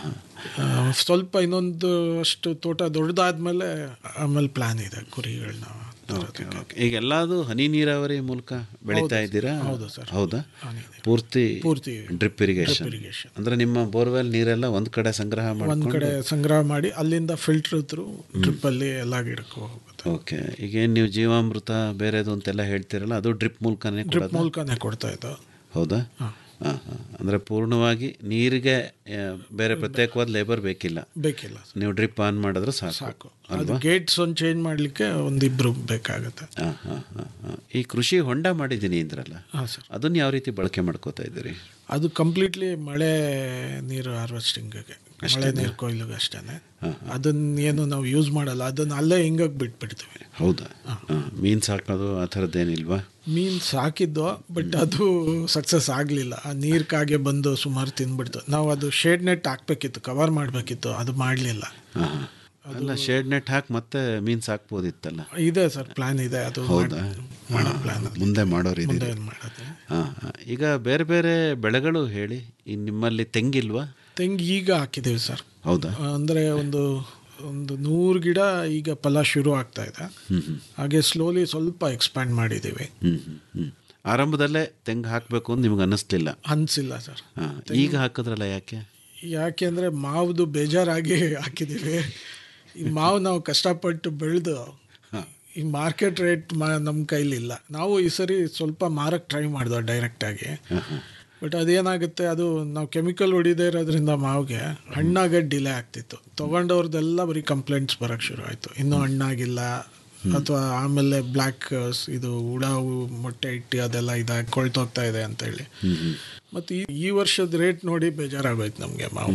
ಆ, ಸ್ವಲ್ಪ ಇನ್ನೊಂದು ಅಷ್ಟು ತೋಟ ದೊಡ್ಡದಾದ್ಮೇಲೆ ಆಮೇಲೆ ಪ್ಲಾನ್ ಇದೆ ಕುರಿಗಳನ್ನ ಓಕೆ ಓಕೆ ಈಗ ಎಲ್ಲದು ಹನಿ ನೀರಾವರಿ ಮೂಲಕ ಬೆಳೀತಾ ಇದ್ದೀರಾ ಹೌದು ಸರ್. ಹೌದಾ ಹನಿ ನೀರಾವರಿ. ಪೂರ್ತಿ ಪೂರ್ತಿ ಡ್ರಿಪ್ ಇರಿಗೇಷನ್ irrigation. ಅಂದ್ರೆ ನಿಮ್ಮ ಬೋರ್ವೆಲ್ ನೀರೆಲ್ಲ ಒಂದ್ ಕಡೆ ಸಂಗ್ರಹ ಒಂದು ಮಾಡ್ಕೊಂಡು ಕಡೆ ಸಂಗ್ರಹ ಮಾಡಿ ಅಲ್ಲಿಂದ ಫಿಲ್ಟರ್ ಥ್ರೂ ಡ್ರಿಪ್ಪಲ್ಲಿ ಎಲ್ಲ ಗಿಡಕ್ಕೂ ಹೋಗುತ್ತೆ ಓಕೆ ಈಗ ಏನು ನೀವು ಜೀವಾಮೃತ ಬೇರೆದು ಅಂತೆಲ್ಲ ಹೇಳ್ತೀರಲ್ಲ ಅದು ಡ್ರಿಪ್ ಮೂಲಕನೇ ಡ್ರಿಪ್ ಕೊಡೋದಾ? ಮೂಲಕನೇ ಕೊಡ್ತಾ ಇದ್ದು ಹೌದಾ ಹಾಂ ಹಾಂ ಅಂದರೆ ಪೂರ್ಣವಾಗಿ ನೀರಿಗೆ ಆ, ಬೇರೆ ಪ್ರತ್ಯೇಕವಾದ ಲೇಬರ್ ಬೇಕಿಲ್ಲ ಬೇಕಿಲ್ಲ ನೀವು ಡ್ರಿಪ್ ಆನ್ ಮಾಡಿದ್ರೆ ಸಾಕು ಸಾಕು ಅದು ಅಲ್ವಾ ಗೇಟ್ಸ್ ಒಂದು ಚೇಂಜ್ ಮಾಡಲಿಕ್ಕೆ ಒಂದಿಬ್ರು ಬೇಕಾಗುತ್ತೆ ಹಾಂ ಹಾಂ ಹಾಂ ಹಾಂ ಈ ಕೃಷಿ ಹೊಂಡ ಮಾಡಿದ್ದೀನಿ ಅಂದ್ರಲ್ಲ ಹಾಂ ಸರ್ ಅದನ್ನ ಯಾವ ರೀತಿ ಬಳಕೆ ಮಾಡ್ಕೋತಾ ಇದ್ದೀರಿ ಅದು ಕಂಪ್ಲೀಟ್ಲಿ ಮಳೆ ನೀರು ಹಾರ್ವೆಸ್ಟಿಂಗ್ಗೆ ಮಳೆ ನೀರು ಕೊಯ್ಲಿಗೆ ಅಷ್ಟೇ ಅದನ್ನ ಏನು ನಾವು ಯೂಸ್ ಮಾಡಲ್ಲ ಅದನ್ನ ಅಲ್ಲೇ ಹಿಂಗಾಗಿ ಬಿಟ್ಬಿಡ್ತೀವಿ ಹೌದಾ ಮೀನು ಸಾಕೋದು ಆ ಥರದ್ದೇನಿಲ್ವಾ ಮೀನ್ ಸಾಕಿದ್ದು ಬಟ್ ಅದು ಸಕ್ಸಸ್ ಆಗಲಿಲ್ಲ ಆ ನೀರ್ ಕಾಗೆ ಬಂದು ಸುಮಾರು ತಿಂದ್ಬಿಡ್ತು ನಾವು ಅದು ಶೇಡ್ ನೆಟ್ ಹಾಕ್ಬೇಕಿತ್ತು ಕವರ್ ಮಾಡಬೇಕಿತ್ತು ಅದು ಮಾಡಲಿಲ್ಲ ಹಾಂ ಅಲ್ಲ ಶೇಡ್ ನೆಟ್ ಹಾಕಿ ಮತ್ತೆ ಮೀನು ಸಾಕ್ಬೋದಿತ್ತಲ್ಲ ಇದೆ ಸರ್ ಪ್ಲಾನ್ ಇದೆ ಅದು ಹೌದಾ ಮಾಡೋ ಪ್ಲಾನ್ ಮುಂದೆ ಮಾಡೋರು ಮುಂದೆ ಇದೆ ಏನ್ ಮಾಡೋದು ಹಾಂ ಈಗ ಬೇರೆ ಬೇರೆ ಬೆಳೆಗಳು ಹೇಳಿ ಇನ್ನು ನಿಮ್ಮಲ್ಲಿ ತೆಂಗಿಲ್ವಾ ತೆಂಗು ಈಗ ಹಾಕಿದ್ದೀವಿ ಸರ್ ಹೌದಾ ಅಂದರೆ ಒಂದು ಒಂದು ನೂರು ಗಿಡ ಈಗ ಫಲ ಶುರು ಆಗ್ತಾ ಇದೆ ಹ್ಮ್ ಹ್ಮ್. ಹಾಗೆ ಸ್ಲೋಲಿ ಸ್ವಲ್ಪ ಎಕ್ಸ್ಪ್ಯಾಂಡ್ ಮಾಡಿದ್ದೀವಿ ಹ್ಮ್ ಹ್ಮ್ ಹ್ಮ್ ಆರಂಭದಲ್ಲೇ ತೆಂಗು ಹಾಕಬೇಕು ಅಂತ ನಿಮ್ಗೆ ಅನ್ನಿಸ್ಲಿಲ್ಲ ಅನಿಸಿಲ್ಲ ಸರ್ ಹಾಂ ಈಗ ಹಾಕಿದ್ರಲ್ಲ ಯಾಕೆ ಯಾಕೆಂದರೆ ಮಾವ್ದು ಬೇಜಾರಾಗಿ ಹಾಕಿದ್ದೀವಿ ಈ ಮಾವು ನಾವು ಕಷ್ಟಪಟ್ಟು ಬೆಳೆದು ಈ ಮಾರ್ಕೆಟ್ ರೇಟ್ ಮಾ ನಮ್ಮ ಕೈಲಿಲ್ಲ ನಾವು ಈ ಸರಿ ಸ್ವಲ್ಪ ಮಾರಕ್ಕೆ ಟ್ರೈ ಮಾಡಿದ್ವಿ ಡೈರೆಕ್ಟಾಗಿ ಬಟ್ ಅದೇನಾಗುತ್ತೆ ಅದು ನಾವು ಕೆಮಿಕಲ್ ಹೊಡಿದೇ ಇರೋದ್ರಿಂದ ಮಾವಿಗೆ ಹಣ್ಣಾಗ ಡಿಲೇ ಆಗ್ತಿತ್ತು ತೊಗೊಂಡವ್ರದ್ದೆಲ್ಲ ಬರೀ ಕಂಪ್ಲೇಂಟ್ಸ್ ಬರೋಕ್ಕೆ ಶುರು ಆಯಿತು ಇನ್ನೂ ಹಣ್ಣಾಗಿಲ್ಲ ಅಥವಾ ಆಮೇಲೆ ಬ್ಲ್ಯಾಕ್ ಇದು ಹುಳ ಮೊಟ್ಟೆ ಇಟ್ಟು ಅದೆಲ್ಲ ಇದಾಗಿ ಕೊಳ್ತೋಗ್ತಾ ಇದೆ ಅಂತೇಳಿ ಮತ್ತು ಈ ಈ ವರ್ಷದ ರೇಟ್ ನೋಡಿ ಬೇಜಾರಾಗೋಯ್ತು ನಮಗೆ ಮಾವು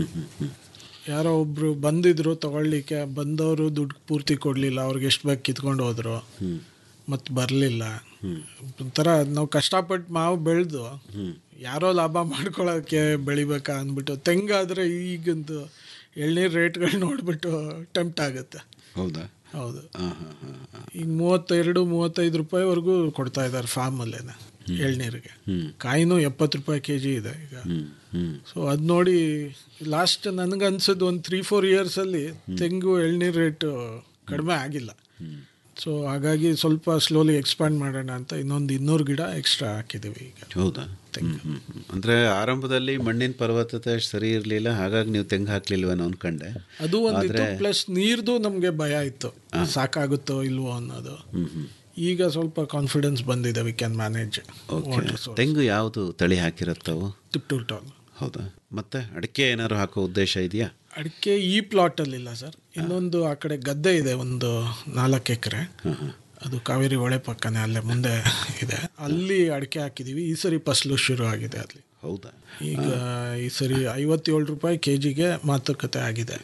ಯಾರೋ ಒಬ್ರು ಬಂದಿದ್ರು ತಗೊಳ್ಳಿಕ್ಕೆ ಬಂದವರು ದುಡ್ಡು ಪೂರ್ತಿ ಕೊಡಲಿಲ್ಲ ಅವ್ರಿಗೆ ಎಷ್ಟು ಬೇಕು ಕಿತ್ಕೊಂಡು ಹೋದ್ರು ಮತ್ತು ಬರಲಿಲ್ಲ ಒಂಥರ ನಾವು ಕಷ್ಟಪಟ್ಟು ಮಾವು ಬೆಳೆದು ಯಾರೋ ಲಾಭ ಮಾಡ್ಕೊಳ್ಳೋಕ್ಕೆ ಬೆಳಿಬೇಕಾ ಅಂದ್ಬಿಟ್ಟು ತೆಂಗಾದರೆ ಈಗಂದು ಎಳ್ನೀರು ರೇಟ್ಗಳು ನೋಡಿಬಿಟ್ಟು ಟೆಂಪ್ಟ್ ಆಗುತ್ತೆ ಹೌದಾ ಹೌದು ಹಾಂ ಹಾಂ ಹಾಂ ಈಗ ಮೂವತ್ತೆರಡು ಮೂವತ್ತೈದು ರೂಪಾಯಿವರೆಗೂ ಕೊಡ್ತಾ ಇದ್ದಾರೆ ಫಾರ್ಮಲ್ಲೇ ಎಳ್ನೀರಿಗೆ ಕಾಯಿನೂ ಎಪ್ಪತ್ತು ರೂಪಾಯಿ ಕೆ ಜಿ ಇದೆ ಈಗ ಸೊ ಅದು ನೋಡಿ ಲಾಸ್ಟ್ ನನಗೆ ಅನ್ಸೋದು ಒಂದು ತ್ರೀ ಫೋರ್ ಇಯರ್ಸಲ್ಲಿ ತೆಂಗು ಎಳ್ನೀರು ರೇಟು ಕಡಿಮೆ ಆಗಿಲ್ಲ ಸೊ ಹಾಗಾಗಿ ಸ್ವಲ್ಪ ಸ್ಲೋಲಿ ಎಕ್ಸ್ಪ್ಯಾಂಡ್ ಮಾಡೋಣ ಅಂತ ಇನ್ನೊಂದು ಇನ್ನೂರು ಗಿಡ ಎಕ್ಸ್ಟ್ರಾ ಹಾಕಿದ್ದೀವಿ ಈಗ ಹೌದಾ ಹ್ಮ್, ಹ್ಮ್, ಹ್ಮ್. ಅಂದ್ರೆ ಆರಂಭದಲ್ಲಿ ಮಣ್ಣಿನ ಫಲವತ್ತತೆ ಅಷ್ಟ್ ಸರಿ ಇರಲಿಲ್ಲ ಹಾಗಾಗಿ ನೀವು ತೆಂಗು ಹಾಕ್ಲಿಲ್ವೇನೋ ಅನ್ಕೊಂಡೆ ಅದು ಒಂದಿತ್ತು ಆದ್ರೆ ಪ್ಲಸ್ ನೀರ್ದು ನಮಗೆ ಭಯ ಇತ್ತು ಸಾಕಾಗುತ್ತೋ ಇಲ್ವೋ ಅನ್ನೋದು ಹ್ಮ್, ಹ್ಮ್. ಈಗ ಸ್ವಲ್ಪ ಕಾನ್ಫಿಡೆನ್ಸ್ ಬಂದಿದೆ ವಿ ಕ್ಯಾನ್ ಮ್ಯಾನೇಜ್ ಓಕೆ ತೆಂಗು ಯಾವುದು ತಳಿ ಹಾಕಿರುತ್ತವು ಟಿಪ್ ಟಾಲ್ ಹೌದಾ ಮತ್ತೆ ಅಡಿಕೆ ಏನಾದ್ರು ಹಾಕೋ ಉದ್ದೇಶ ಇದೆಯಾ ಅಡಿಕೆ ಈ ಪ್ಲಾಟಲ್ಲಿ ಇಲ್ಲ ಸರ್ ಇನ್ನೊಂದು ಆ ಕಡೆ ಗದ್ದೆ ಇದೆ ಒಂದು ನಾಲ್ಕು ಎಕರೆ ಅದು ಕಾವೇರಿ ಹೊಳೆ ಪಕ್ಕನೇ ಅಲ್ಲೇ ಮುಂದೆ ಇದೆ ಅಲ್ಲಿ ಅಡಿಕೆ ಹಾಕಿದ್ದೀವಿ ಈ ಸರಿ ಫಸಲು ಶುರು ಆಗಿದೆ ಅಲ್ಲಿ ಹೌದಾ ಈಗ ಈ ಸರಿ ಐವತ್ತೇಳು ರೂಪಾಯಿ ಕೆ ಜಿಗೆ ಮಾತುಕತೆ ಆಗಿದೆ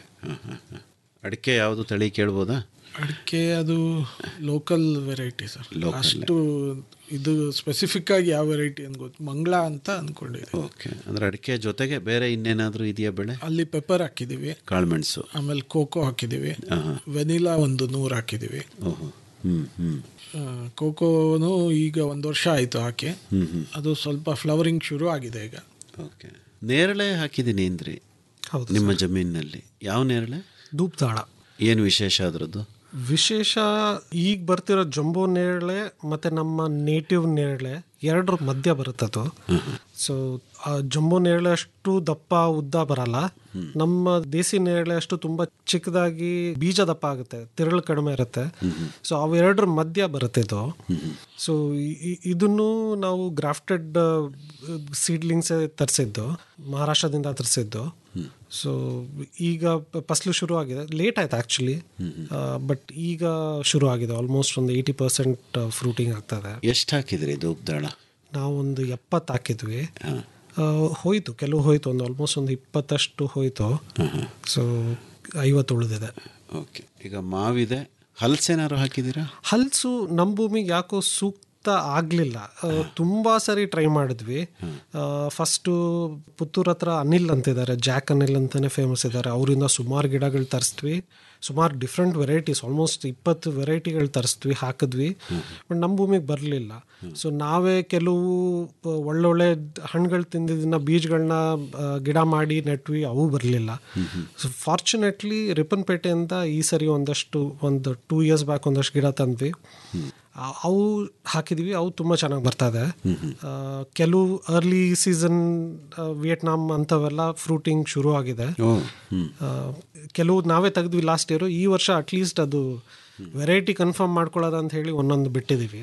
ಅಡಿಕೆ ಯಾವುದು ತಳಿ ಕೇಳ್ಬೋದಾ ಅಡಿಕೆ ಅದು ಲೋಕಲ್ ವೆರೈಟಿ ಸರ್ Local. ಅಷ್ಟು ಇದು ಸ್ಪೆಸಿಫಿಕ್ ಆಗಿ ಯಾವ ವೆರೈಟಿ ಅಂತ ಗೊತ್ತು ಮಂಗಳ ಅಂತ ಅಂದ್ಕೊಂಡಿದ್ದೆ ಓಕೆ ಅಂದ್ರೆ ಅಡಿಕೆ ಜೊತೆಗೆ ಬೇರೆ ಇನ್ನೇನಾದ್ರೂ ಇದೆಯಾ ಬೆಳೆ ಅಲ್ಲಿ ಪೆಪ್ಪರ್ ಹಾಕಿದ್ದೀವಿ ಕಾಳುಮೆಣಸು ಆಮೇಲೆ ಕೋಕೋ ಹಾಕಿದ್ದೀವಿ ಆಹಾ. ವೆನಿಲಾ ಒಂದು ನೂರು ಹಾಕಿದ್ದೀವಿ ಓಹೋ ಹ್ಮ್ ಹ್ಮ್ ಆ, ಕೋಕೋನು ಈಗ ಒಂದು ವರ್ಷ ಆಯಿತು ಹಾಕಿ ಹ್ಮ್ ಹ್ಮ್ ಅದು ಸ್ವಲ್ಪ ಫ್ಲವರಿಂಗ್ ಶುರು ಆಗಿದೆ ಈಗ ಓಕೆ ನೇರಳೆ ಹಾಕಿದ್ದೀನಿ ಅಂದ್ರಿ ಹೌದು ನಿಮ್ಮ ಜಮೀನಿನಲ್ಲಿ ಯಾವ ನೇರಳೆ ಧೂಪ್ದಾಳ ಏನು ವಿಶೇಷ ಅದರದ್ದು ವಿಶೇಷ ಈಗ ಬರ್ತಿರೋ ಜಂಬೋ ನೇರಳೆ ಮತ್ತೆ ನಮ್ಮ ನೇಟಿವ್ ನೇರಳೆ ಎರಡರ ಮಧ್ಯ ಬರುತ್ತದು ಸೊ ಆ ಜಂಬೋ ನೇರಳೆ ಅಷ್ಟು ದಪ್ಪ ಉದ್ದ ಬರಲ್ಲ ನಮ್ಮ ದೇಸಿ ನೇರಳೆ ಅಷ್ಟು ತುಂಬಾ ಚಿಕ್ಕದಾಗಿ ಬೀಜ ದಪ್ಪ ಆಗುತ್ತೆ ತಿರುಳು ಕಡಿಮೆ ಇರುತ್ತೆ ಸೊ ಅವೆರಡರ ಮಧ್ಯ ಬರುತ್ತೆ ಇದು ಸೊ ಇದನ್ನು ನಾವು ಗ್ರಾಫ್ಟೆಡ್ ಸೀಡ್ಲಿಂಗ್ಸ್ ತರಿಸಿದ್ದು ಮಹಾರಾಷ್ಟ್ರದಿಂದ ತರಿಸಿದ್ದು ಸೊ ಈಗ ಪ- ಫಸಲು ಶುರು ಆಗಿದೆ ಲೇಟ್ ಆಯ್ತು ಆ್ಯಕ್ಚುಲಿ ಬಟ್ ಈಗ ಶುರು ಆಗಿದೆ ಆಲ್ಮೋಸ್ಟ್ ಒಂದು ಏಯ್ಟಿ ಪರ್ಸೆಂಟ್ ಫ್ರೂಟಿಂಗ್ ಆಗ್ತದೆ ಎಷ್ಟು ಹಾಕಿದ್ರಿ ಧೂಪ್ದಾಳ ನಾವು ಒಂದು ಎಪ್ಪತ್ತು ಹಾಕಿದ್ವಿ ಆ, ಹೋಯ್ತು ಕೆಲವು ಹೋಯ್ತು ಒಂದು ಆಲ್ಮೋಸ್ಟ್ ಒಂದು ಇಪ್ಪತ್ತಷ್ಟು ಹೋಯ್ತು ಸೊ ಐವತ್ತು ಉಳಿದಿದೆ ಓಕೆ ಈಗ ಮಾವಿದೆ ಹಲ್ಸೇನಾದ್ರು ಹಾಕಿದ್ದೀರಾ ಹಲ್ಸು ನಮ್ಮ ಭೂಮಿಗೆ ಯಾಕೋ ಸೂಕ್ತ ಆಗಲಿಲ್ಲ ತುಂಬ ಸರಿ ಟ್ರೈ ಮಾಡಿದ್ವಿ ಫಸ್ಟು ಪುತ್ತೂರ್ ಹತ್ರ ಅನಿಲ್ ಅಂತಿದ್ದಾರೆ ಜಾಕ್ ಅನಿಲ್ ಅಂತಲೇ ಫೇಮಸ್ ಇದ್ದಾರೆ ಅವರಿಂದ ಸುಮಾರು ಗಿಡಗಳು ತರಿಸ್ದ್ವಿ ಸುಮಾರು ಡಿಫ್ರೆಂಟ್ ವೆರೈಟೀಸ್ ಆಲ್ಮೋಸ್ಟ್ ಇಪ್ಪತ್ತು ವೆರೈಟಿಗಳು ತರಿಸ್ದ್ವಿ ಹಾಕಿದ್ವಿ ಬಟ್ ನಮ್ಮ ಭೂಮಿಗೆ ಬರಲಿಲ್ಲ ಸೊ ನಾವೇ ಕೆಲವು ಪ- ಒಳ್ಳೊಳ್ಳೆ ಹಣ್ಣುಗಳು ತಿಂದಿದ್ದನ್ನ ಬೀಜಗಳನ್ನ ಗಿಡ ಮಾಡಿ ನೆಟ್ವಿ ಅವು ಬರಲಿಲ್ಲ ಸೊ ಫಾರ್ಚುನೇಟ್ಲಿ ರಿಪ್ಪನ್ಪೇಟೆಯಿಂದ ಈ ಸರಿ ಒಂದಷ್ಟು ಒಂದು ಟೂ ಇಯರ್ಸ್ ಬ್ಯಾಕ್ ಒಂದಷ್ಟು ಗಿಡ ತಂದ್ವಿ ಆ- ಅವು ಹಾಕಿದ್ವಿ ಅವು ತುಂಬ ಚೆನ್ನಾಗಿ ಬರ್ತದೆ ಆ, ಕೆಲವು ಅರ್ಲಿ ಸೀಸನ್ ವಿಯೆಟ್ನಾಮ್ ಅಂಥವೆಲ್ಲ ಫ್ರೂಟಿಂಗ್ ಶುರು ಆಗಿದೆ ಓ ಹ್ಮ್ ಆ, ಕೆಲವು ನಾವೇ ತೆಗೆದ್ವಿ ಲಾಸ್ಟ್ ಇಯರು ಈ ವರ್ಷ ಅಟ್ಲೀಸ್ಟ್ ಅದು ವೆರೈಟಿ ಕನ್ಫರ್ಮ್ ಮಾಡ್ಕೊಳ್ಳೋದು ಅಂತ ಹೇಳಿ ಒಂದೊಂದು ಬಿಟ್ಟಿದ್ದೀವಿ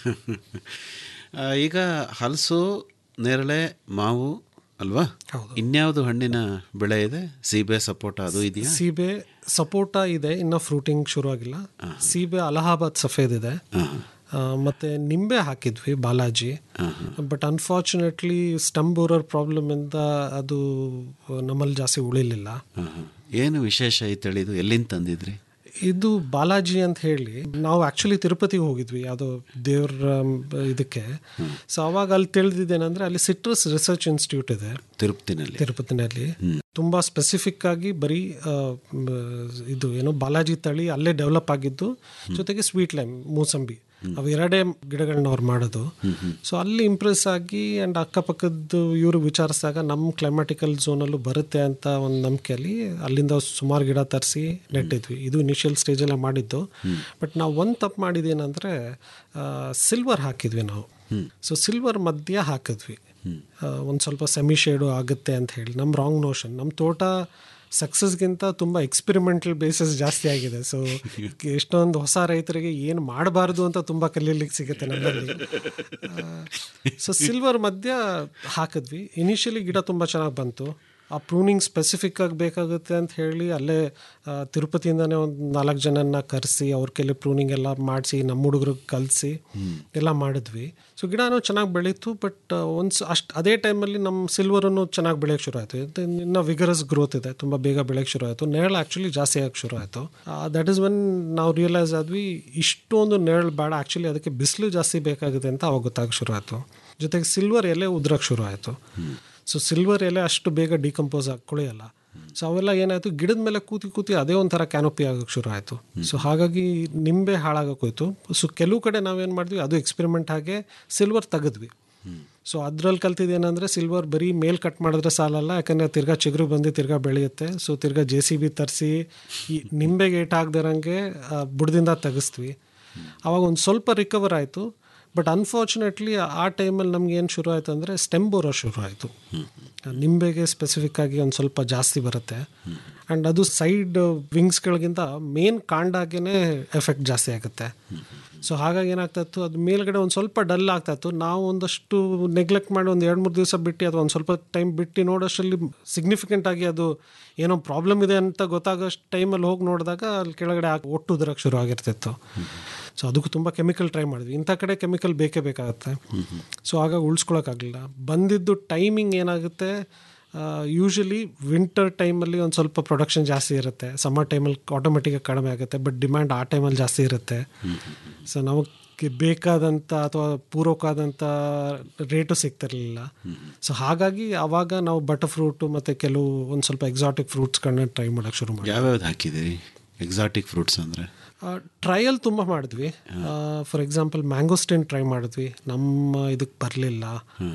ಆ, ಈಗ ಹಲಸು ನೇರಳೆ ಮಾವು ಅಲ್ವಾ ಇನ್ಯಾವುದು ಹಣ್ಣಿನ ಬೆಳೆ ಇದೆ ಸೀಬೆ ಸಪೋಟ ಅದು ಇದೆಯಾ ಸೀಬೆ ಸಪೋಟ ಇದೆ ಇನ್ನು ಫ್ರೂಟಿಂಗ್ ಶುರು ಆಗಿಲ್ಲ ಸೀಬೆ ಅಲಹಾಬಾದ್ ಸಫೇದ್ ಇದೆ ಆ, ಮತ್ತು ನಿಂಬೆ ಹಾಕಿದ್ವಿ Balaji but unfortunately stem borer ಪ್ರಾಬ್ಲಮಿಂದ ಅದು ನಮ್ಮಲ್ಲಿ ಜಾಸ್ತಿ ಉಳಿಲಿಲ್ಲ ಹಾಂ ಹಾಂ ಏನು ವಿಶೇಷ ಈ ತಳಿದು ಎಲ್ಲಿಂದ ತಂದಿದ್ರಿ ಇದು ಬಾಲಾಜಿ ಅಂತ ಹೇಳಿ ನಾವು ಆ್ಯಕ್ಚುಲಿ ತಿರುಪತಿಗೆ ಹೋಗಿದ್ವಿ ಯಾವುದೋ ದೇವ್ರ ಮ್, ಇದಕ್ಕೆ ಸೊ ಅವಾಗ ಅಲ್ಲಿ ತಿಳಿದಿದ್ದೇನೆಂದ್ರೆ ಅಲ್ಲಿ ಸಿಟ್ರಸ್ ರಿಸರ್ಚ್ ಇನ್ಸ್ಟಿಟ್ಯೂಟ್ ಇದೆ ತಿರುಪತಿನಲ್ಲಿ ತಿರುಪತಿನಲ್ಲಿ ತುಂಬಾ ಸ್ಪೆಸಿಫಿಕ್ ಆಗಿ ಬರೀ ಆ, ಮ್, ಇದು ಏನು ಬಾಲಾಜಿ ತಳಿ ಅಲ್ಲೇ ಡೆವಲಪ್ ಆಗಿದ್ದು ಜೊತೆಗೆ ಸ್ವೀಟ್ ಲೈಮ್ ಮೂಸಂಬಿ ಅವು ಎರಡೇ ಗಿಡಗಳನ್ನ ಅವ್ರು ಮಾಡೋದು ಸೊ ಅಲ್ಲಿ ಇಂಪ್ರೆಸ್ ಆಗಿ ಆ್ಯಂಡ್ ಅಕ್ಕಪಕ್ಕದ್ದು ಇವರು ವಿಚಾರಿಸಿದಾಗ ನಮ್ಮ ಕ್ಲೈಮ್ಯಾಟಿಕಲ್ ಝೋನಲ್ಲೂ ಬರುತ್ತೆ ಅಂತ ಒಂದು ನಂಬಿಕೆಯಲ್ಲಿ ಅಲ್ಲಿಂದ ಸುಮಾರು ಗಿಡ ತರಿಸಿ ನೆಟ್ಟಿದ್ವಿ ಇದು ಇನಿಷಿಯಲ್ ಸ್ಟೇಜಲ್ಲೇ ಮಾಡಿದ್ದು ಬಟ್ ನಾವು ಒಂದು ತಪ್ಪು ಮಾಡಿದ್ದೇನೆಂದರೆ ಸಿಲ್ವರ್ ಹಾಕಿದ್ವಿ ನಾವು ಸೊ ಸಿಲ್ವರ್ ಮಧ್ಯ ಹಾಕಿದ್ವಿ ಒಂದು ಸ್ವಲ್ಪ ಸೆಮಿ ಶೇಡು ಆಗುತ್ತೆ ಅಂತ ಹೇಳಿ ನಮ್ಮ ರಾಂಗ್ ನೋಷನ್ ನಮ್ಮ ತೋಟ ಸಕ್ಸಸ್ಗಿಂತ ತುಂಬ ಎಕ್ಸ್ಪೆರಿಮೆಂಟಲ್ ಬೇಸಿಸ್ ಜಾಸ್ತಿ ಆಗಿದೆ ಸೊ ಎಷ್ಟೊಂದು ಹೊಸ ರೈತರಿಗೆ ಏನು ಮಾಡಬಾರ್ದು ಅಂತ ತುಂಬ ಕಲೀಲಿಕ್ಕೆ ಸಿಗುತ್ತೆ ನಮ್ಮಲ್ಲಿ ಸೊ ಸಿಲ್ವರ್ ಮಧ್ಯ ಹಾಕಿದ್ವಿ ಇನಿಷಿಯಲಿ ಗಿಡ ತುಂಬ ಚೆನ್ನಾಗಿ ಬಂತು ಆ ಪ್ರೂನಿಂಗ್ ಸ್ಪೆಸಿಫಿಕ್ ಆಗಿ ಬೇಕಾಗುತ್ತೆ ಅಂತ ಹೇಳಿ ಅಲ್ಲೇ ಆ, ತಿರುಪತಿಯಿಂದನೇ ಒಂದು ನಾಲ್ಕು ಜನನ ಕರೆಸಿ ಅವ್ರ ಕೈಲಿ ಪ್ರೂನಿಂಗ್ ಎಲ್ಲ ಮಾಡಿಸಿ ನಮ್ಮ ಹುಡುಗರಿಗೆ ಕಲಿಸಿ ಎಲ್ಲ ಮಾಡಿದ್ವಿ ಸೊ ಗಿಡನೂ ಚೆನ್ನಾಗಿ ಬೆಳೀತು ಬಟ್ ಒಂದು ಅಷ್ಟು ಅದೇ ಟೈಮಲ್ಲಿ ನಮ್ಮ ಸಿಲ್ವರನ್ನು ಚೆನ್ನಾಗಿ ಬೆಳೆಯೋಕ್ಕೆ ಶುರು ಆಯಿತು ಇದು ಇನ್ನು ವಿಗರಸ್ ಗ್ರೋತ್ ಇದೆ ತುಂಬ ಬೇಗ ಬೆಳೆಯೋಕ್ಕೆ ಶುರು ಆಯಿತು ನೆರಳು ಆ್ಯಕ್ಚುಲಿ ಜಾಸ್ತಿ ಆಗಕ್ಕೆ ಶುರು ಆಯಿತು ದಟ್ ಈಸ್ ವೆನ್ ನಾವು ರಿಯಲೈಸ್ ಆದ್ವಿ ಇಷ್ಟೊಂದು ನೆರಳು ಬೇಡ ಆ್ಯಕ್ಚುಲಿ ಅದಕ್ಕೆ ಬಿಸಿಲು ಜಾಸ್ತಿ ಬೇಕಾಗುತ್ತೆ ಅಂತ ಅವಾಗ ಗೊತ್ತಾಗಕ್ಕೆ ಶುರು ಆಯಿತು ಜೊತೆಗೆ ಸಿಲ್ವರ್ ಎಲೆ ಉದ್ರಕ್ಕೆ ಶುರು ಆಯಿತು ಸೊ ಸಿಲ್ವರ್ ಎಲೆ ಅಷ್ಟು ಬೇಗ ಡಿಕಂಪೋಸ್ ಆಗಿ ಕೊಳೆಯಲ್ಲ ಸೊ ಅವೆಲ್ಲ ಏನಾಯಿತು ಗಿಡದ ಮೇಲೆ ಕೂತಿ ಕೂತಿ ಅದೇ ಒಂಥರ ಕ್ಯಾನೋಪಿ ಆಗೋಕ್ಕೆ ಶುರು ಆಯಿತು ಸೊ ಹಾಗಾಗಿ ನಿಂಬೆ ಹಾಳಾಗೋಕೆ ಹೋಯ್ತು ಸೊ ಕೆಲವು ಕಡೆ ನಾವೇನು ಮಾಡಿದ್ವಿ ಅದು ಎಕ್ಸ್ಪೆರಿಮೆಂಟ್ ಹಾಗೆ ಸಿಲ್ವರ್ ತೆಗೆದ್ವಿ ಸೊ ಅದ್ರಲ್ಲಿ ಕಲ್ತಿದ್ದೇನೆಂದರೆ ಸಿಲ್ವರ್ ಬರೀ ಮೇಲ್ ಕಟ್ ಮಾಡಿದ್ರೆ ಸಾಲಲ್ಲ ಯಾಕಂದರೆ ತಿರ್ಗಾ ಚಿಗುರು ಬಂದು ತಿರ್ಗಾ ಬೆಳೆಯುತ್ತೆ ಸೊ ತಿರ್ಗಾ ಜೆ ಸಿ ಬಿ ತರಿಸಿ ಈ ನಿಂಬೆಗೆ ಏಟ್ ಆಗದಿರಂಗೆ ಬುಡದಿಂದ ತೆಗೆಸ್ತೀವಿ ಅವಾಗ ಒಂದು ಸ್ವಲ್ಪ ರಿಕವರ್ ಆಯಿತು ಬಟ್ ಅನ್ಫಾರ್ಚುನೇಟ್ಲಿ ಆ ಟೈಮಲ್ಲಿ ನಮ್ಗೆ ಏನು ಶುರು ಆಯಿತು ಅಂದರೆ ಸ್ಟೆಮ್ ಬೋರೋ ಶುರು ಆಯಿತು ನಿಂಬೆಗೆ ಸ್ಪೆಸಿಫಿಕ್ ಆಗಿ ಒಂದು ಸ್ವಲ್ಪ ಜಾಸ್ತಿ ಬರುತ್ತೆ ಆ್ಯಂಡ್ ಅದು ಸೈಡ್ ವಿಂಗ್ಸ್ಗಳಿಗಿಂತ ಮೇನ್ ಕಾಂಡಾಗೇ ಎಫೆಕ್ಟ್ ಜಾಸ್ತಿ ಆಗುತ್ತೆ ಸೊ ಹಾಗಾಗಿ ಏನಾಗ್ತಾಯಿತ್ತು ಅದು ಮೇಲ್ಗಡೆ ಒಂದು ಸ್ವಲ್ಪ ಡಲ್ ಆಗ್ತಾಯಿತ್ತು ನಾವು ಒಂದಷ್ಟು ನೆಗ್ಲೆಕ್ಟ್ ಮಾಡಿ ಒಂದು ಎರಡು ಮೂರು ದಿವಸ ಬಿಟ್ಟು ಅಥವಾ ಒಂದು ಸ್ವಲ್ಪ ಟೈಮ್ ಬಿಟ್ಟು ನೋಡೋಷ್ಟರಲ್ಲಿ ಸಿಗ್ನಿಫಿಕೆಂಟ್ ಆಗಿ ಅದು ಏನೋ ಪ್ರಾಬ್ಲಮ್ ಇದೆ ಅಂತ ಗೊತ್ತಾಗೋಷ್ಟು ಟೈಮಲ್ಲಿ ಹೋಗಿ ನೋಡಿದಾಗ ಅಲ್ಲಿ ಕೆಳಗಡೆ ಆ- ಒಟ್ಟು ಉದುರಕ್ಕೆ ಶುರು ಆಗಿರ್ತಿತ್ತು ಸೊ ಅದಕ್ಕೂ ತುಂಬ ಕೆಮಿಕಲ್ ಟ್ರೈ ಮಾಡಿದ್ವಿ ಇಂಥ ಕಡೆ ಕೆಮಿಕಲ್ ಬೇಕೇ ಬೇಕಾಗುತ್ತೆ ಸೊ ಹಾಗಾಗಿ ಉಳಿಸ್ಕೊಳಕ್ಕಾಗಲಿಲ್ಲ ಬಂದಿದ್ದು ಟೈಮಿಂಗ್ ಏನಾಗುತ್ತೆ ಯೂಶಲಿ ವಿಂಟರ್ ಟೈಮಲ್ಲಿ ಒಂದು ಸ್ವಲ್ಪ ಪ್ರೊಡಕ್ಷನ್ ಜಾಸ್ತಿ ಇರುತ್ತೆ ಸಮ್ಮರ್ ಟೈಮಲ್ಲಿ ಆಟೋಮೆಟಿಕಾಗಿ ಕಡಿಮೆ ಆಗುತ್ತೆ ಬಟ್ ಡಿಮ್ಯಾಂಡ್ ಆ ಟೈಮಲ್ಲಿ ಜಾಸ್ತಿ ಇರುತ್ತೆ ಸೊ ನಮಗೆ ಬೇಕಾದಂಥ ಅಥವಾ ಪೂರಕವಾದಂಥ ರೇಟು ಸಿಗ್ತಿರಲಿಲ್ಲ ಸೊ ಹಾಗಾಗಿ ಆವಾಗ ನಾವು ಬಟರ್ ಫ್ರೂಟು ಮತ್ತು ಕೆಲವು ಒಂದು ಸ್ವಲ್ಪ ಎಕ್ಸಾಟಿಕ್ ಫ್ರೂಟ್ಸ್ಗಳನ್ನ ಟ್ರೈ ಮಾಡೋಕ್ಕೆ ಶುರು ಮಾಡಿ ಯಾವ್ಯಾವ್ದು ಹಾಕಿದ್ದೀರಿ ಎಕ್ಸಾಟಿಕ್ ಫ್ರೂಟ್ಸ್ ಅಂದರೆ ಟ್ರಯಲ್ ತುಂಬ ಮಾಡಿದ್ವಿ ಫಾರ್ ಎಕ್ಸಾಂಪಲ್ ಮ್ಯಾಂಗೋಸ್ಟೇನ್ ಟ್ರೈ ಮಾಡಿದ್ವಿ ನಮ್ಮ ಇದಕ್ಕೆ ಬರಲಿಲ್ಲ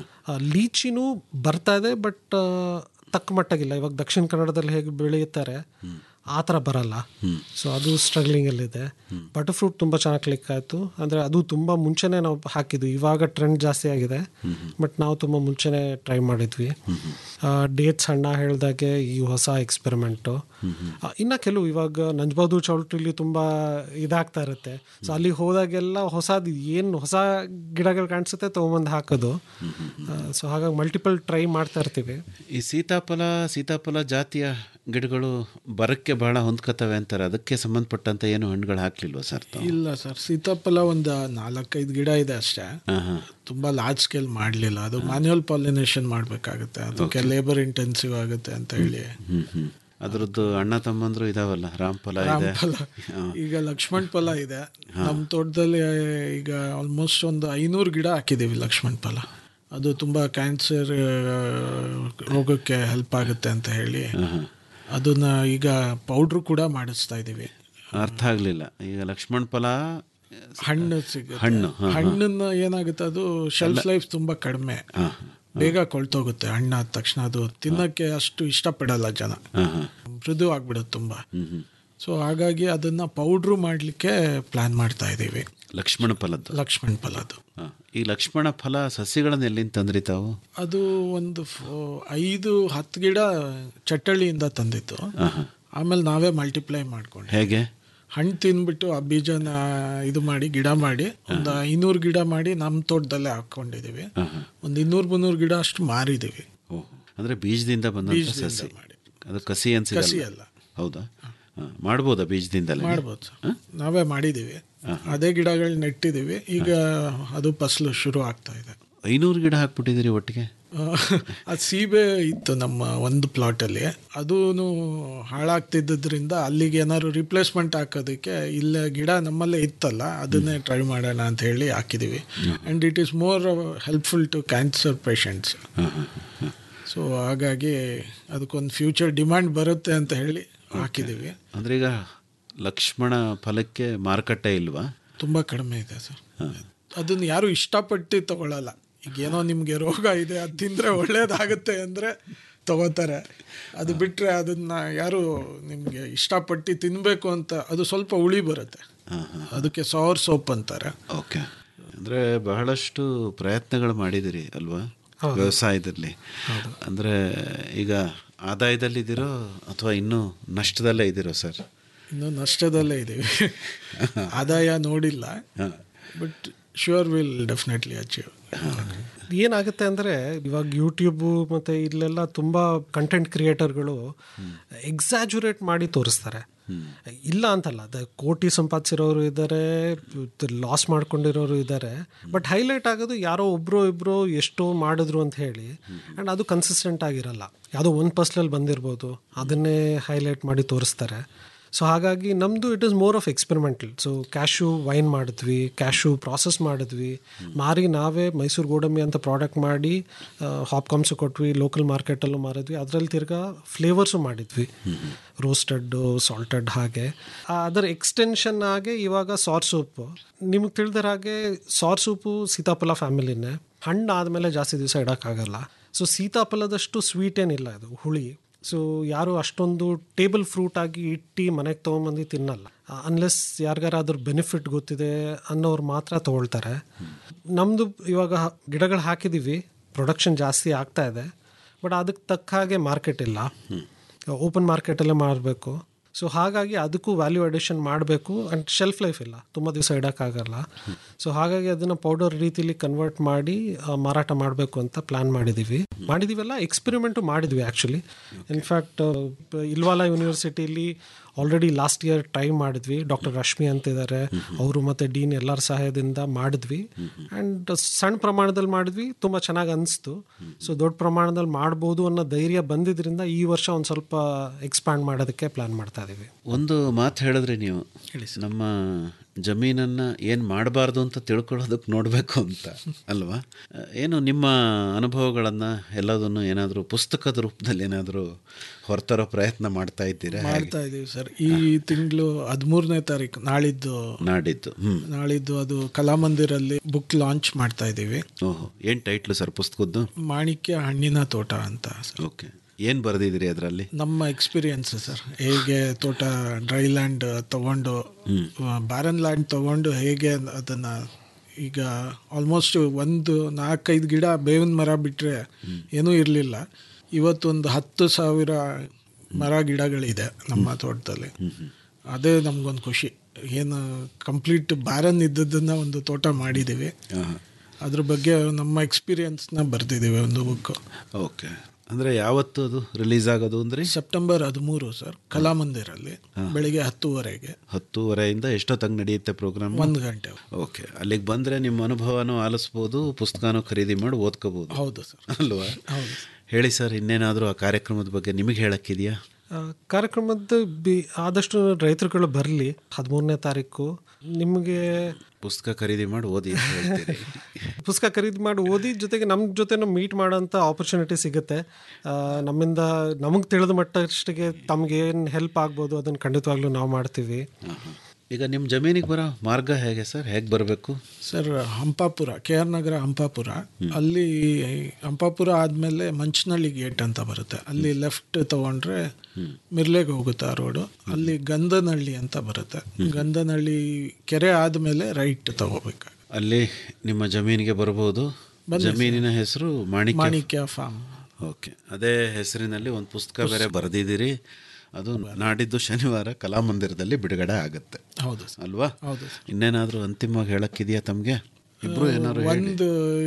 ಲೀಚಿನೂ ಬರ್ತಾ ಇದೆ ಬಟ್ ತಕ್ಕ ಮಟ್ಟಗಿಲ್ಲ ಇವಾಗ ದಕ್ಷಿಣ ಕನ್ನಡದಲ್ಲಿ ಹೇಗೆ ಬೆಳೆಯುತ್ತಾರೆ ಆ ಥರ ಬರಲ್ಲ ಸೊ ಅದು ಸ್ಟ್ರಗ್ಲಿಂಗಲ್ಲಿದೆ ಬಟರ್ ಫ್ರೂಟ್ ತುಂಬ ಚೆನ್ನಾಗಿ ಕ್ಲಿಕ್ ಆಯಿತು ಅಂದರೆ ಅದು ತುಂಬ ಮುಂಚೆನೇ ನಾವು ಹಾಕಿದ್ವಿ ಇವಾಗ ಟ್ರೆಂಡ್ ಜಾಸ್ತಿ ಆಗಿದೆ ಬಟ್ ನಾವು ತುಂಬ ಮುಂಚೆನೇ ಟ್ರೈ ಮಾಡಿದ್ವಿ ಡೇಟ್ಸ್ ಹಣ್ಣ ಹೇಳ್ದಾಗೆ ಈ ಹೊಸ ಎಕ್ಸ್ಪೆರಿಮೆಂಟು ಇನ್ನು ಕೆಲವು ಇವಾಗ ನಂಜಬಾದು ಚೌಲ್ಟ್ರಿಲಿ ತುಂಬ ಇದಾಗ್ತಾ ಇರುತ್ತೆ ಸೊ ಅಲ್ಲಿ ಹೋದಾಗೆಲ್ಲ ಹೊಸದು ಏನು ಹೊಸ ಗಿಡಗಳು ಕಾಣಿಸುತ್ತೆ ತೊಗೊಂಬಂದು ಹಾಕೋದು ಸೊ ಹಾಗಾಗಿ ಮಲ್ಟಿಪಲ್ ಟ್ರೈ ಮಾಡ್ತಾ ಇರ್ತೀವಿ ಈ ಸೀತಾಫಲ ಸೀತಾಫಲ ಜಾತಿಯ ಗಿಡಗಳು ಬರಕ್ಕೆ ಬಹಳ ಹೊಂದ್ಕೋತವೆ ಅಂತಾರೆ ಅದಕ್ಕೆ ಸಂಬಂಧಪಟ್ಟಂತ ಏನು ಹಣ್ಣುಗಳು ಹಾಕ್ಲಿಲ್ವಾ ಸರ್ ತಾವು? ಇಲ್ಲ ಸರ್ ಸೀತಾಫಲ ಒಂದು ನಾಲ್ಕೈದು ಗಿಡ ಇದೆ ಅಷ್ಟೇ ಹಾಂ ಹಾಂ ತುಂಬ ಲಾರ್ಜ್ ಸ್ಕೇಲ್ ಮಾಡಲಿಲ್ಲ ಅದು ಮ್ಯಾನ್ಯುವಲ್ ಪಾಲಿನೇಷನ್ ಮಾಡಬೇಕಾಗುತ್ತೆ ಅದಕ್ಕೆ ಲೇಬರ್ ಇಂಟೆನ್ಸಿವ್ ಆಗುತ್ತೆ ಅಂತ ಹೇಳಿ ಹ್ಮ್ ಹ್ಮ್ ಅದರದ್ದು ಅಣ್ಣ ತಮ್ಮಂದ್ರು ಇದಾವಲ್ಲ ರಾಮ್ಫಲ ಇದೆ ರಾಮಫಲ ಈಗ ಲಕ್ಷ್ಮಣ್ ಫಲ ಇದೆ ನಮ್ಮ ತೋಟದಲ್ಲಿ ಈಗ ಆಲ್ಮೋಸ್ಟ್ ಒಂದು ಐನೂರು ಗಿಡ ಹಾಕಿದ್ದೀವಿ ಲಕ್ಷ್ಮಣ್ ಫಲ ಅದು ತುಂಬ ಕ್ಯಾನ್ಸರ್ ರೋಗಕ್ಕೆ ಹೆಲ್ಪ್ ಆಗುತ್ತೆ ಅಂತ ಹೇಳಿ ಅದನ್ನ ಈಗ ಪೌಡ್ರು ಕೂಡ ಮಾಡಿಸ್ತಾ ಇದ್ದೀವಿ ಅರ್ಥ ಆಗಲಿಲ್ಲ ಈಗ ಲಕ್ಷ್ಮಣ್ ಫಲ ಹಣ್ಣು ಸಿಗುತ್ತೆ ಹಣ್ಣು, ಹಾ, ಹಾ. ಹಣ್ಣನ್ನ ಏನಾಗುತ್ತೆ ಅದು ಶೆಲ್ಫ್ ಲೈಫ್ ತುಂಬಾ ಕಡಿಮೆ ಬೇಗ ಕೊಳ್ತೋಗುತ್ತೆ ಹಣ್ಣಾದ ತಕ್ಷಣ ಅದು ತಿನ್ನಕ್ಕೆ ಅಷ್ಟು ಇಷ್ಟಪಡಲ್ಲ ಜನ ಮೃದು ಆಗ್ಬಿಡುತ್ತೆ ತುಂಬಾ ಸೊ ಹಾಗಾಗಿ ಅದನ್ನ ಪೌಡ್ರು ಮಾಡಲಿಕ್ಕೆ ಪ್ಲಾನ್ ಮಾಡ್ತಾ ಇದ್ದೀವಿ ಲಕ್ಷ್ಮಣ ಫಲದ್ದು ಲಕ್ಷ್ಮಣ್ ಫಲದ್ದು ಹಾ. ಈ ಲಕ್ಷ್ಮಣ ಫಲ ಸಸಿಗಳನ್ನ ಎಲ್ಲಿಂದ ತಂದ್ರಿ ತಾವು ಅದು ಒಂದು ಫೋ- ಐದು ಹತ್ತು ಗಿಡ ಚಟ್ಟಳ್ಳಿಯಿಂದ ತಂದಿತ್ತು ಆಮೇಲೆ ನಾವೇ ಮಲ್ಟಿಪ್ಲೈ ಮಾಡ್ಕೊಂಡು ಹೇಗೆ ಹಣ್ಣು ತಿಂದ್ಬಿಟ್ಟು ಆ ಬೀಜನ ಇದು ಮಾಡಿ ಗಿಡ ಮಾಡಿ ಒಂದು ಐನೂರು ಗಿಡ ಮಾಡಿ ನಮ್ಮ ತೋಟದಲ್ಲೇ ಹಾಕೊಂಡಿದ್ದೀವಿ ಒಂದು ಇನ್ನೂರು ಮುನ್ನೂರು ಗಿಡ ಅಷ್ಟು ಮಾರಿದ್ದೀವಿ ಓಹ್ ಅಂದ್ರೆ ಬೀಜದಿಂದ ಬಂದಂತ ಬೀಜದಿಂದ ಸಸಿ ಮಾಡಿ. ಅದು ಕಸಿ ಕಸಿ ಅನ್ಸಿಲ್ಲ ಅಲ್ಲ. ಹೌದಾ ಹಾ. ಮಾಡ್ಬೋದಾ ಬೀಜದಿಂದಲೇ ಮಾಡ್ಬೋದು ಸರ್. ನಾವೇ ಮಾಡಿದ್ದೀವಿ ಅದೇ ಗಿಡಗಳು ನೆಟ್ಟಿದ್ದೀವಿ ಈಗ ಅದು ಫಸಲು ಶುರು ಆಗ್ತಾ ಇದೆ ಐನೂರು ಗಿಡ ಹಾಕ್ಬಿಟ್ಟಿದ್ದೀರಿ ಒಟ್ಟಿಗೆ ಅದು ಸೀಬೆ ಇತ್ತು ನಮ್ಮ ಒಂದು ಪ್ಲಾಟಲ್ಲಿ ಅದೂ ಹಾಳಾಗ್ತಿದ್ದರಿಂದ ಅಲ್ಲಿಗೆ ಏನಾದ್ರು ರಿಪ್ಲೇಸ್ಮೆಂಟ್ ಹಾಕೋದಕ್ಕೆ ಇಲ್ಲ ಗಿಡ ನಮ್ಮಲ್ಲೇ ಇತ್ತಲ್ಲ ಅದನ್ನೇ ಟ್ರೈ ಮಾಡೋಣ ಅಂತ ಹೇಳಿ ಹಾಕಿದ್ದೀವಿ and it is more helpful to cancer patients so ಹಾಗಾಗಿ ಅದಕ್ಕೊಂದು ಫ್ಯೂಚರ್ ಡಿಮ್ಯಾಂಡ್ ಬರುತ್ತೆ ಅಂತ ಹೇಳಿ ಹಾಕಿದ್ದೀವಿ ಅಂದ್ರೆ ಈಗ ಲಕ್ಷ್ಮಣ ಫಲಕ್ಕೆ ಮಾರುಕಟ್ಟೆ ಇಲ್ವಾ ತುಂಬ ಕಡಿಮೆ ಇದೆ ಸರ್ ಅದನ್ನು ಯಾರು ಇಷ್ಟಪಟ್ಟು ತಗೊಳ್ಳಲ್ಲ ಈಗ ಏನೋ ನಿಮಗೆ ರೋಗ ಇದೆ ಅದು ತಿಂದರೆ ಒಳ್ಳೇದಾಗುತ್ತೆ ಅಂದರೆ ತಗೋತಾರೆ ಅದು ಬಿಟ್ಟರೆ ಅದನ್ನು ಯಾರು ನಿಮಗೆ ಇಷ್ಟಪಟ್ಟು ತಿನ್ನಬೇಕು ಅಂತ ಅದು ಸ್ವಲ್ಪ ಹುಳಿ ಬರುತ್ತೆ ಅದಕ್ಕೆ ಸವರ್ ಸೋಪ್ ಅಂತಾರೆ ಓಕೆ ಅಂದರೆ ಬಹಳಷ್ಟು ಪ್ರಯತ್ನಗಳು ಮಾಡಿದಿರಿ ಅಲ್ವಾ ವ್ಯವಸಾಯದಲ್ಲಿ ಅಂದರೆ ಈಗ ಆದಾಯದಲ್ಲಿದ್ದೀರೋ ಅಥವಾ ಇನ್ನೂ ನಷ್ಟದಲ್ಲೇ ಇದ್ದೀರೋ ಸರ್ ಇನ್ನು ನಷ್ಟದಲ್ಲೇ ಇದ್ದೀವಿ ಆದಾಯ ನೋಡಿಲ್ಲ but sure will definitely achieve ಏನಾಗುತ್ತೆ ಅಂದರೆ ಇವಾಗ ಯೂಟ್ಯೂಬು ಮತ್ತು ಇಲ್ಲೆಲ್ಲ ತುಂಬ ಕಂಟೆಂಟ್ ಕ್ರಿಯೇಟರ್ಗಳು ಎಕ್ಸಾಜುರೇಟ್ ಮಾಡಿ ತೋರಿಸ್ತಾರೆ ಇಲ್ಲ ಅಂತಲ್ಲ ಅದ ಕೋಟಿ ಸಂಪಾದಿಸಿರೋರು ಇದ್ದಾರೆ ಲಾಸ್ ಮಾಡ್ಕೊಂಡಿರೋರು ಇದ್ದಾರೆ ಬಟ್ ಹೈಲೈಟ್ ಆಗೋದು ಯಾರೋ ಒಬ್ಬರು ಇಬ್ಬರು ಎಷ್ಟೋ ಮಾಡಿದ್ರು ಅಂತ ಹೇಳಿ ಆ್ಯಂಡ್ ಅದು ಕನ್ಸಿಸ್ಟೆಂಟ್ ಆಗಿರಲ್ಲ ಯಾವುದೋ ಒಂದು ಪರ್ಸ್ಲಲ್ಲಿ ಬಂದಿರ್ಬೋದು ಅದನ್ನೇ ಹೈಲೈಟ್ ಮಾಡಿ ತೋರಿಸ್ತಾರೆ ಸೊ ಹಾಗಾಗಿ ನಮ್ಮದು it is more of experimental so cashew wine ಮಾಡಿದ್ವಿ ಕ್ಯಾಶು ಪ್ರಾಸೆಸ್ ಮಾಡಿದ್ವಿ ಮಾರಿ ನಾವೇ ಮೈಸೂರು ಗೋಡಂಬಿ ಅಂತ ಪ್ರಾಡಕ್ಟ್ ಮಾಡಿ ಹಾಪ್ಕಾಮ್ಸು ಕೊಟ್ವಿ ಲೋಕಲ್ ಮಾರ್ಕೆಟಲ್ಲೂ ಮಾರಿದ್ವಿ ಅದರಲ್ಲಿ ತಿರ್ಗಾ ಫ್ಲೇವರ್ಸು ಮಾಡಿದ್ವಿ ರೋಸ್ಟೆಡ್ಡು ಸಾಲ್ಟೆಡ್ ಹಾಗೆ ಆ, ಅದರ ಎಕ್ಸ್ಟೆನ್ಷನ್ ಆಗಿ ಇವಾಗ ಸಾರ್ ಸೂಪು ನಿಮ್ಗೆ ತಿಳಿದ್ರ ಹಾಗೆ ಸಾರ್ ಸೂಪು ಸೀತಾಫಲ ಫ್ಯಾಮಿಲಿನೇ ಹಣ್ಣು ಆದಮೇಲೆ ಜಾಸ್ತಿ ದಿವಸ ಇಡೋಕ್ಕಾಗಲ್ಲ ಸೊ ಸೀತಾಫಲದಷ್ಟು ಸ್ವೀಟ್ ಏನಿಲ್ಲ ಇದು ಹುಳಿ ಸೊ ಯಾರು ಅಷ್ಟೊಂದು ಟೇಬಲ್ ಫ್ರೂಟ್ ಆಗಿ ಇಟ್ಟು ಮನೆಗೆ ತೊಗೊಂಬಂದು ತಿನ್ನಲ್ಲ ಅನ್ಲೆಸ್ ಯಾರಿಗಾರ ಅದ್ರ ಬೆನಿಫಿಟ್ ಗೊತ್ತಿದೆ ಅನ್ನೋರು ಮಾತ್ರ ತೊಗೊಳ್ತಾರೆ ನಮ್ಮದು ಇವಾಗ ಗಿಡಗಳು ಹಾಕಿದ್ದೀವಿ ಪ್ರೊಡಕ್ಷನ್ ಜಾಸ್ತಿ ಆಗ್ತಾ ಇದೆ ಬಟ್ ಅದಕ್ಕೆ ತಕ್ಕ ಹಾಗೆ ಮಾರ್ಕೆಟ್ ಇಲ್ಲ ಓಪನ್ ಮಾರ್ಕೆಟಲ್ಲೇ ಮಾರಬೇಕು ಸೊ ಹಾಗಾಗಿ ಅದಕ್ಕೂ ವ್ಯಾಲ್ಯೂ ಅಡಿಷನ್ ಮಾಡಬೇಕು ಆ್ಯಂಡ್ ಶೆಲ್ಫ್ ಲೈಫ್ ಇಲ್ಲ ತುಂಬ ದಿವಸ ಇಡೋಕ್ಕಾಗಲ್ಲ ಸೊ ಹಾಗಾಗಿ ಅದನ್ನು ಪೌಡರ್ ರೀತಿಲಿ ಕನ್ವರ್ಟ್ ಮಾಡಿ ಆ, ಮಾರಾಟ ಮಾಡಬೇಕು ಅಂತ ಪ್ಲ್ಯಾನ್ ಮಾಡಿದ್ದೀವಿ ಮಾಡಿದ್ದೀವಲ್ಲ ಎಕ್ಸ್ಪೆರಿಮೆಂಟು ಮಾಡಿದ್ವಿ ಆ್ಯಕ್ಚುಲಿ ಇನ್ಫ್ಯಾಕ್ಟ್ ಇಲ್ವಾಲ ಯೂನಿವರ್ಸಿಟಿಲಿ ಆಲ್ರೆಡಿ ಲಾಸ್ಟ್ ಇಯರ್ ಟ್ರೈ ಮಾಡಿದ್ವಿ ಡಾಕ್ಟರ್ ರಶ್ಮಿ ಅಂತಿದ್ದಾರೆ ಅವರು ಮತ್ತು ಡೀನ್ ಎಲ್ಲರ ಸಹಾಯದಿಂದ ಮಾಡಿದ್ವಿ ಆ್ಯಂಡ್ ಸಣ್ಣ ಪ್ರಮಾಣದಲ್ಲಿ ಮಾಡಿದ್ವಿ ತುಂಬ ಚೆನ್ನಾಗಿ ಅನಿಸ್ತು ಸೊ ದೊಡ್ಡ ಪ್ರಮಾಣದಲ್ಲಿ ಮಾಡ್ಬೋದು ಅನ್ನೋ ಧೈರ್ಯ ಬಂದಿದ್ರಿಂದ ಈ ವರ್ಷ ಒಂದು ಸ್ವಲ್ಪ ಎಕ್ಸ್ಪ್ಯಾಂಡ್ ಮಾಡೋದಕ್ಕೆ ಪ್ಲ್ಯಾನ್ ಮಾಡ್ತಾ ಇದ್ದೀವಿ ಒಂದು ಮಾತು ಹೇಳಿದ್ರಿ ನೀವು ನಮ್ಮ ಜಮೀನನ್ನು ಏನು ಮಾಡಬಾರ್ದು ಅಂತ ತಿಳ್ಕೊಳ್ಳೋದಕ್ಕೆ ನೋಡಬೇಕು ಅಂತ ಅಲ್ವಾ ಅಹ್, ಏನು ನಿಮ್ಮ ಅನುಭವಗಳನ್ನು ಎಲ್ಲದನ್ನು ಏನಾದರೂ ಪುಸ್ತಕದ ರೂಪದಲ್ಲಿ ಏನಾದರೂ ಹೊರತರೋ ಪ್ರಯತ್ನ ಮಾಡ್ತಾ ಇದ್ದೀರಾ ಹೇಗೆ? ಮಾಡ್ತಾ ಇದ್ದೀವಿ ಸರ್ ಈ ತಿಂಗಳು ಹದಿಮೂರನೇ ತಾರೀಕು ನಾಳಿದ್ದು ನಾಡಿದ್ದು ಹ್ಞೂ ನಾಳಿದ್ದು ಅದು ಕಲಾಮಂದಿರಲ್ಲಿ ಬುಕ್ ಲಾಂಚ್ ಮಾಡ್ತಾ ಇದ್ದೀವಿ ಓಹೋ ಏನು ಟೈಟ್ಲು ಸರ್ ಪುಸ್ತಕದ್ದು ಮಾಣಿಕ್ಯ ಹಣ್ಣಿನ ತೋಟ ಅಂತ ಸರ್ ಓಕೆ ಏನು ಬರೆದಿದ್ದೀರಿ ಅದರಲ್ಲಿ ನಮ್ಮ ಎಕ್ಸ್ಪೀರಿಯನ್ಸ್ ಸರ್ ಹೇಗೆ ತೋಟ ಡ್ರೈ ಲ್ಯಾಂಡ್ ತಗೊಂಡು ಬ್ಯಾರನ್ ಲ್ಯಾಂಡ್ ತಗೊಂಡು ಹೇಗೆ ಅದನ್ನು ಈಗ ಆಲ್ಮೋಸ್ಟ್ ಒಂದು ನಾಲ್ಕೈದು ಗಿಡ ಬೇವಿನ ಮರ ಬಿಟ್ಟರೆ ಏನೂ ಇರಲಿಲ್ಲ ಇವತ್ತೊಂದು ಹತ್ತು ಸಾವಿರ ಮರ ಗಿಡಗಳಿದೆ ನಮ್ಮ ತೋಟದಲ್ಲಿ ಅದೇ ನಮಗೊಂದು ಖುಷಿ ಏನು ಕಂಪ್ಲೀಟ್ ಬ್ಯಾರನ್ ಇದ್ದದನ್ನು ಒಂದು ತೋಟ ಮಾಡಿದ್ದೀವಿ ಅದ್ರ ಬಗ್ಗೆ ನಮ್ಮ ಎಕ್ಸ್ಪೀರಿಯನ್ಸ್ನ ಬರೆದಿದ್ದೀವಿ ಒಂದು ಬುಕ್ ಓಕೆ ಅಂದರೆ ಯಾವತ್ತು ಅದು ರಿಲೀಸ್ ಆಗೋದು ಅಂದರೆ ಸೆಪ್ಟೆಂಬರ್ ಹದಿಮೂರು ಸರ್ ಕಲಾಮಂದಿರಲ್ಲಿ ಬೆಳಿಗ್ಗೆ ಹತ್ತುವರೆಗೆ ಹತ್ತೂವರೆಯಿಂದ ಎಷ್ಟೊತ್ತಂಗೆ ನಡೆಯುತ್ತೆ ಪ್ರೋಗ್ರಾಮ್ ಒಂದು ಗಂಟೆ ಓಕೆ ಅಲ್ಲಿಗೆ ಬಂದರೆ ನಿಮ್ಮ ಅನುಭವನೂ ಆಲಿಸ್ಬೋದು ಪುಸ್ತಕನೂ ಖರೀದಿ ಮಾಡಿ ಓದ್ಕೋಬೋದು ಹೌದು ಸರ್ ಅಲ್ವಾ ಹೌದು ಹೇಳಿ ಸರ್ ಇನ್ನೇನಾದರೂ ಆ ಕಾರ್ಯಕ್ರಮದ ಬಗ್ಗೆ ನಿಮಗೆ ಹೇಳಕ್ಕಿದೆಯಾ ಆ, ಕಾರ್ಯಕ್ರಮದ ಬಿ ಆದಷ್ಟು ರೈತರುಗಳು ಬರಲಿ ಹದಿಮೂರನೇ ತಾರೀಕು ನಿಮಗೆ ಪುಸ್ತಕ ಖರೀದಿ ಮಾಡಿ ಓದಿ ಅಂತ ಹೇಳ್ತೀರಿ ಪುಸ್ತಕ ಖರೀದಿ ಮಾಡಿ ಓದಿ ಜೊತೆಗೆ ನಮ್ಮ ಜೊತೆ ಮೀಟ್ ಮಾಡೋಂಥ ಆಪರ್ಚುನಿಟಿ ಸಿಗುತ್ತೆ ಆ, ನಮ್ಮಿಂದ ನಮಗೆ ತಿಳಿದ ಮಟ್ಟಷ್ಟಿಗೆ ತಮಗೇನು ಹೆಲ್ಪ್ ಆಗ್ಬೋದು ಅದನ್ನು ಖಂಡಿತವಾಗ್ಲೂ ನಾವು ಮಾಡ್ತೀವಿ ಈಗ ನಿಮ್ಮ ಜಮೀನಿಗೆ ಬರೋ ಮಾರ್ಗ ಹೇಗೆ ಸರ್ ಹೇಗೆ ಬರಬೇಕು ಸರ್ ಹಂಪಾಪುರ ಕೆ ಆರ್ ನಗರ ಹಂಪಾಪುರ ಅಲ್ಲಿ ಹಂಪಾಪುರ ಆದಮೇಲೆ ಮಂಚನಹಳ್ಳಿ ಗೇಟ್ ಅಂತ ಬರುತ್ತೆ ಅಲ್ಲಿ ಲೆಫ್ಟ್ ತಗೊಂಡ್ರೆ ಮಿರ್ಲೆಗೆ ಹೋಗುತ್ತೆ ಆ ರೋಡು ಅಲ್ಲಿ ಗಂಧನಹಳ್ಳಿ ಅಂತ ಬರುತ್ತೆ ಗಂಧನಹಳ್ಳಿ ಕೆರೆ ಆದಮೇಲೆ ರೈಟ್ ತಗೋಬೇಕು ಅಲ್ಲಿ ನಿಮ್ಮ ಜಮೀನಿಗೆ ಬರ್ಬೋದು ಜಮೀನಿನ ಹೆಸರು ಮಾಣಿಕ್ಯ ಮಾಣಿಕ್ಯ ಫಾರ್ಮ್ ಓಕೆ ಅದೇ ಹೆಸರಿನಲ್ಲಿ ಒಂದು ಪುಸ್ತಕ ಬೇರೆ ಬರೆದಿದ್ದೀರಿ ಅದು ನಾಡಿದ್ದು ಶನಿವಾರ ಕಲಾಮಂದಿರದಲ್ಲಿ ಬಿಡುಗಡೆ ಆಗುತ್ತೆ ಹೌದು ಅಲ್ವಾ ಹೌದು ಇನ್ನೇನಾದರೂ ಅಂತಿಮವಾಗಿ ಹೇಳಕ್ಕಿದೆಯಾ ತಮಗೆ ಇಬ್ರು ಏನಾದ್ರು ಹೇಳಿ ಒಂದು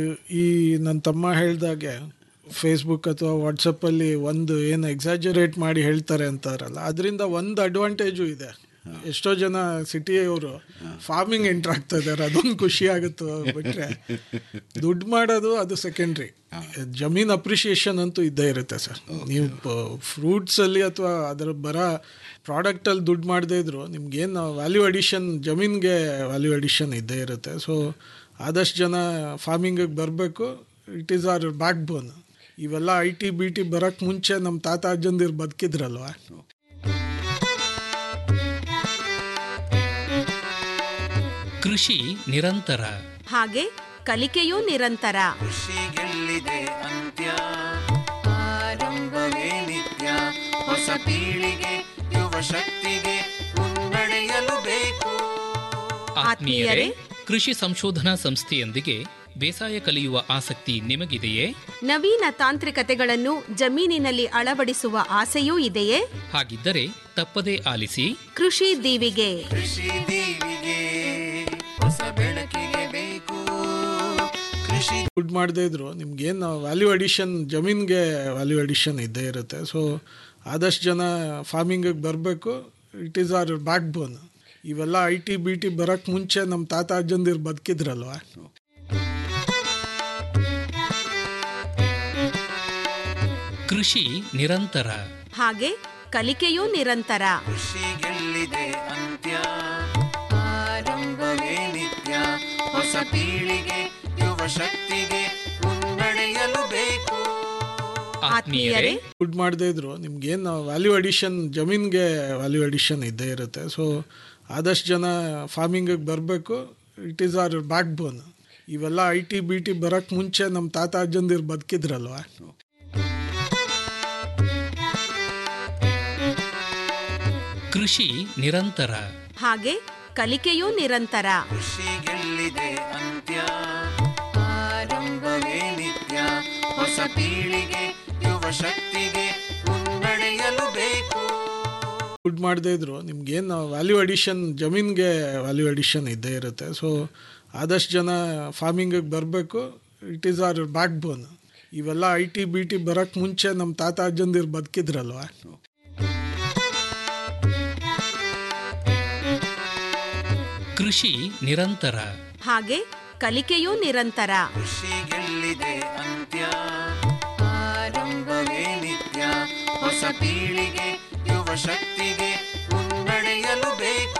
ಈ ನನ್ನ ತಮ್ಮ ಹೇಳ್ದಾಗೆ ಫೇಸ್ಬುಕ್ ಅಥವಾ ವಾಟ್ಸಪ್ಪಲ್ಲಿ ಒಂದು ಏನು ಎಕ್ಸಾಜರೇಟ್ ಮಾಡಿ ಹೇಳ್ತಾರೆ ಅಂತಾರಲ್ಲ ಅದರಿಂದ ಒಂದು ಅಡ್ವಾಂಟೇಜು ಇದೆ ಎಷ್ಟೋ ಜನ ಸಿಟಿಯವರು ಫಾರ್ಮಿಂಗ್ ಎಂಟ್ರ್ ಆಗ್ತಾ ಇದ್ದಾರೆ ಅದೊಂದು ಖುಷಿ ಆಗುತ್ತೆ ಬಿಟ್ರೆ ದುಡ್ಡು ಮಾಡೋದು ಅದು ಸೆಕೆಂಡ್ರಿ ಜಮೀನ್ ಅಪ್ರಿಷಿಯೇಷನ್ ಅಂತೂ ಇದ್ದೇ ಇರುತ್ತೆ ಸರ್ ನೀವು ಫ್ರೂಟ್ಸಲ್ಲಿ ಅಥವಾ ಅದರ ಬರ ಪ್ರಾಡಕ್ಟಲ್ಲಿ ದುಡ್ಡು ಮಾಡದೇ ಇದ್ರು ನಿಮ್ಗೇನು ವ್ಯಾಲ್ಯೂ ಅಡಿಷನ್ ಜಮೀನ್ಗೆ ವ್ಯಾಲ್ಯೂ ಅಡಿಷನ್ ಇದ್ದೇ ಇರುತ್ತೆ ಸೊ ಆದಷ್ಟು ಜನ ಫಾರ್ಮಿಂಗಿಗೆ ಬರಬೇಕು it is our backbone ಇವೆಲ್ಲ ಐ ಟಿ ಬಿ ಟಿ ಬರೋಕ್ಕೆ ಮುಂಚೆ ನಮ್ಮ ತಾತ ಅಜ್ಜಂದಿರು ಬದುಕಿದ್ರಲ್ವ ಕೃಷಿ ನಿರಂತರ ಹಾಗೆ ಕಲಿಕೆಯೂ ನಿರಂತರ ಕೃಷಿಗೆಲ್ಲಿದೆ ಅಂತ್ಯ ಆರಂಭವೇ ನಿತ್ಯ ಹೊಸ ಪೀಳಿಗೆ ಯುವ ಶಕ್ತಿಗೆ ಮುನ್ನಡೆಯಲು ಬೇಕು ಆತ್ಮೀಯರೇ ಕೃಷಿ ಸಂಶೋಧನಾ ಸಂಸ್ಥೆಯೊಂದಿಗೆ ಬೇಸಾಯ ಕಲಿಯುವ ಆಸಕ್ತಿ ನಿಮಗಿದೆಯೇ ನವೀನ ತಾಂತ್ರಿಕತೆಗಳನ್ನು ಜಮೀನಿನಲ್ಲಿ ಅಳವಡಿಸುವ ಆಸೆಯೂ ಇದೆಯೇ ಹಾಗಿದ್ದರೆ ತಪ್ಪದೇ ಆಲಿಸಿ ಕೃಷಿ ದೀವಿಗೆ ಕೃಷಿ ದೀವಿಗೆ ಹೊಸ ಬೆಳಕಿಗೆ ಬೇಕು ಕೃಷಿ ದುಡ್ಡು ಮಾಡದೇ ಇದ್ರು ನಿಮ್ಗೇನು ವ್ಯಾಲ್ಯೂ ಅಡಿಷನ್ ಜಮೀನ್ಗೆ ವ್ಯಾಲ್ಯೂ ಅಡಿಷನ್ ಇದ್ದೇ ಇರುತ್ತೆ ಸೊ ಆದಷ್ಟು ಜನ ಫಾರ್ಮಿಂಗಿಗೆ ಬರಬೇಕು it is our backbone ಇವೆಲ್ಲ ಐ ಟಿ ಬಿ ಟಿ ಬರೋಕ್ಕೆ ಮುಂಚೆ ನಮ್ಮ ತಾತ ಅಜ್ಜಂದಿರು ಬದುಕಿದ್ರಲ್ವ ಕೃಷಿ ನಿರಂತರ ಹಾಗೆ ಕಲಿಕೆಯೂ ನಿರಂತರ ಕೃಷಿಗೆಲ್ಲಿದೆ ಅಂತ್ಯ ಆರಂಭವೇ ನಿತ್ಯ ಹೊಸ ಪೀಳಿಗೆ ಯುವ ಶಕ್ತಿಗೆ ಮುನ್ನಡೆಯಲು ಬೇಕು ಆತ್ಮೀಯರೇ ದುಡ್ಡು ಮಾಡದೇ ಇದ್ರು ನಿಮ್ಗೇನು ವ್ಯಾಲ್ಯೂ ಅಡಿಷನ್ ಜಮೀನ್ಗೆ ವ್ಯಾಲ್ಯೂ ಅಡಿಷನ್ ಇದ್ದೇ ಇರುತ್ತೆ ಸೊ ಆದಷ್ಟು ಜನ ಫಾರ್ಮಿಂಗಿಗೆ ಬರಬೇಕು it is our backbone ಇವೆಲ್ಲ ಐ ಟಿ ಬಿ ಟಿ ಬರೋಕ್ಕೆ ಮುಂಚೆ ನಮ್ಮ ತಾತ ಅಜ್ಜಂದಿರು ಬದುಕಿದ್ರಲ್ವ ಕೃಷಿ ನಿರಂತರ ಹಾಗೆ ಕಲಿಕೆಯೂ ನಿರಂತರ ಕೃಷಿಗೆಲ್ಲಿದೆ ಅಂತ್ಯ ಆರಂಭವೇ ನಿತ್ಯ ಹೊಸ ಪೀಳಿಗೆ ಯುವ ಶಕ್ತಿಗೆ ಮುನ್ನಡೆಯಲು ಬೇಕು ದುಡ್ಡು ಮಾಡದೇ ಇದ್ರು ನಿಮ್ಗೇನು ವ್ಯಾಲ್ಯೂ ಅಡಿಷನ್ ಜಮೀನ್ಗೆ ವ್ಯಾಲ್ಯೂ ಅಡಿಷನ್ ಇದ್ದೇ ಇರುತ್ತೆ ಸೊ ಆದಷ್ಟು ಜನ ಫಾರ್ಮಿಂಗಿಗೆ ಬರಬೇಕು it is our backbone ಇವೆಲ್ಲ ಐ ಟಿ ಬಿ ಟಿ ಬರೋಕ್ಕೆ ಮುಂಚೆ ನಮ್ಮ ತಾತ ಅಜ್ಜಂದಿರು ಬದುಕಿದ್ರಲ್ವ ಕೃಷಿ ನಿರಂತರ ಹಾಗೆ ಕಲಿಕೆಯೂ ನಿರಂತರ ಕೃಷಿಗೆಲ್ಲಿದೆ ಅಂತ್ಯ ಆರಂಭವೇ ನಿತ್ಯ ಹೊಸ ಪೀಳಿಗೆ ಯುವ ಶಕ್ತಿಗೆ ಮುನ್ನಡೆಯಲು ಬೇಕು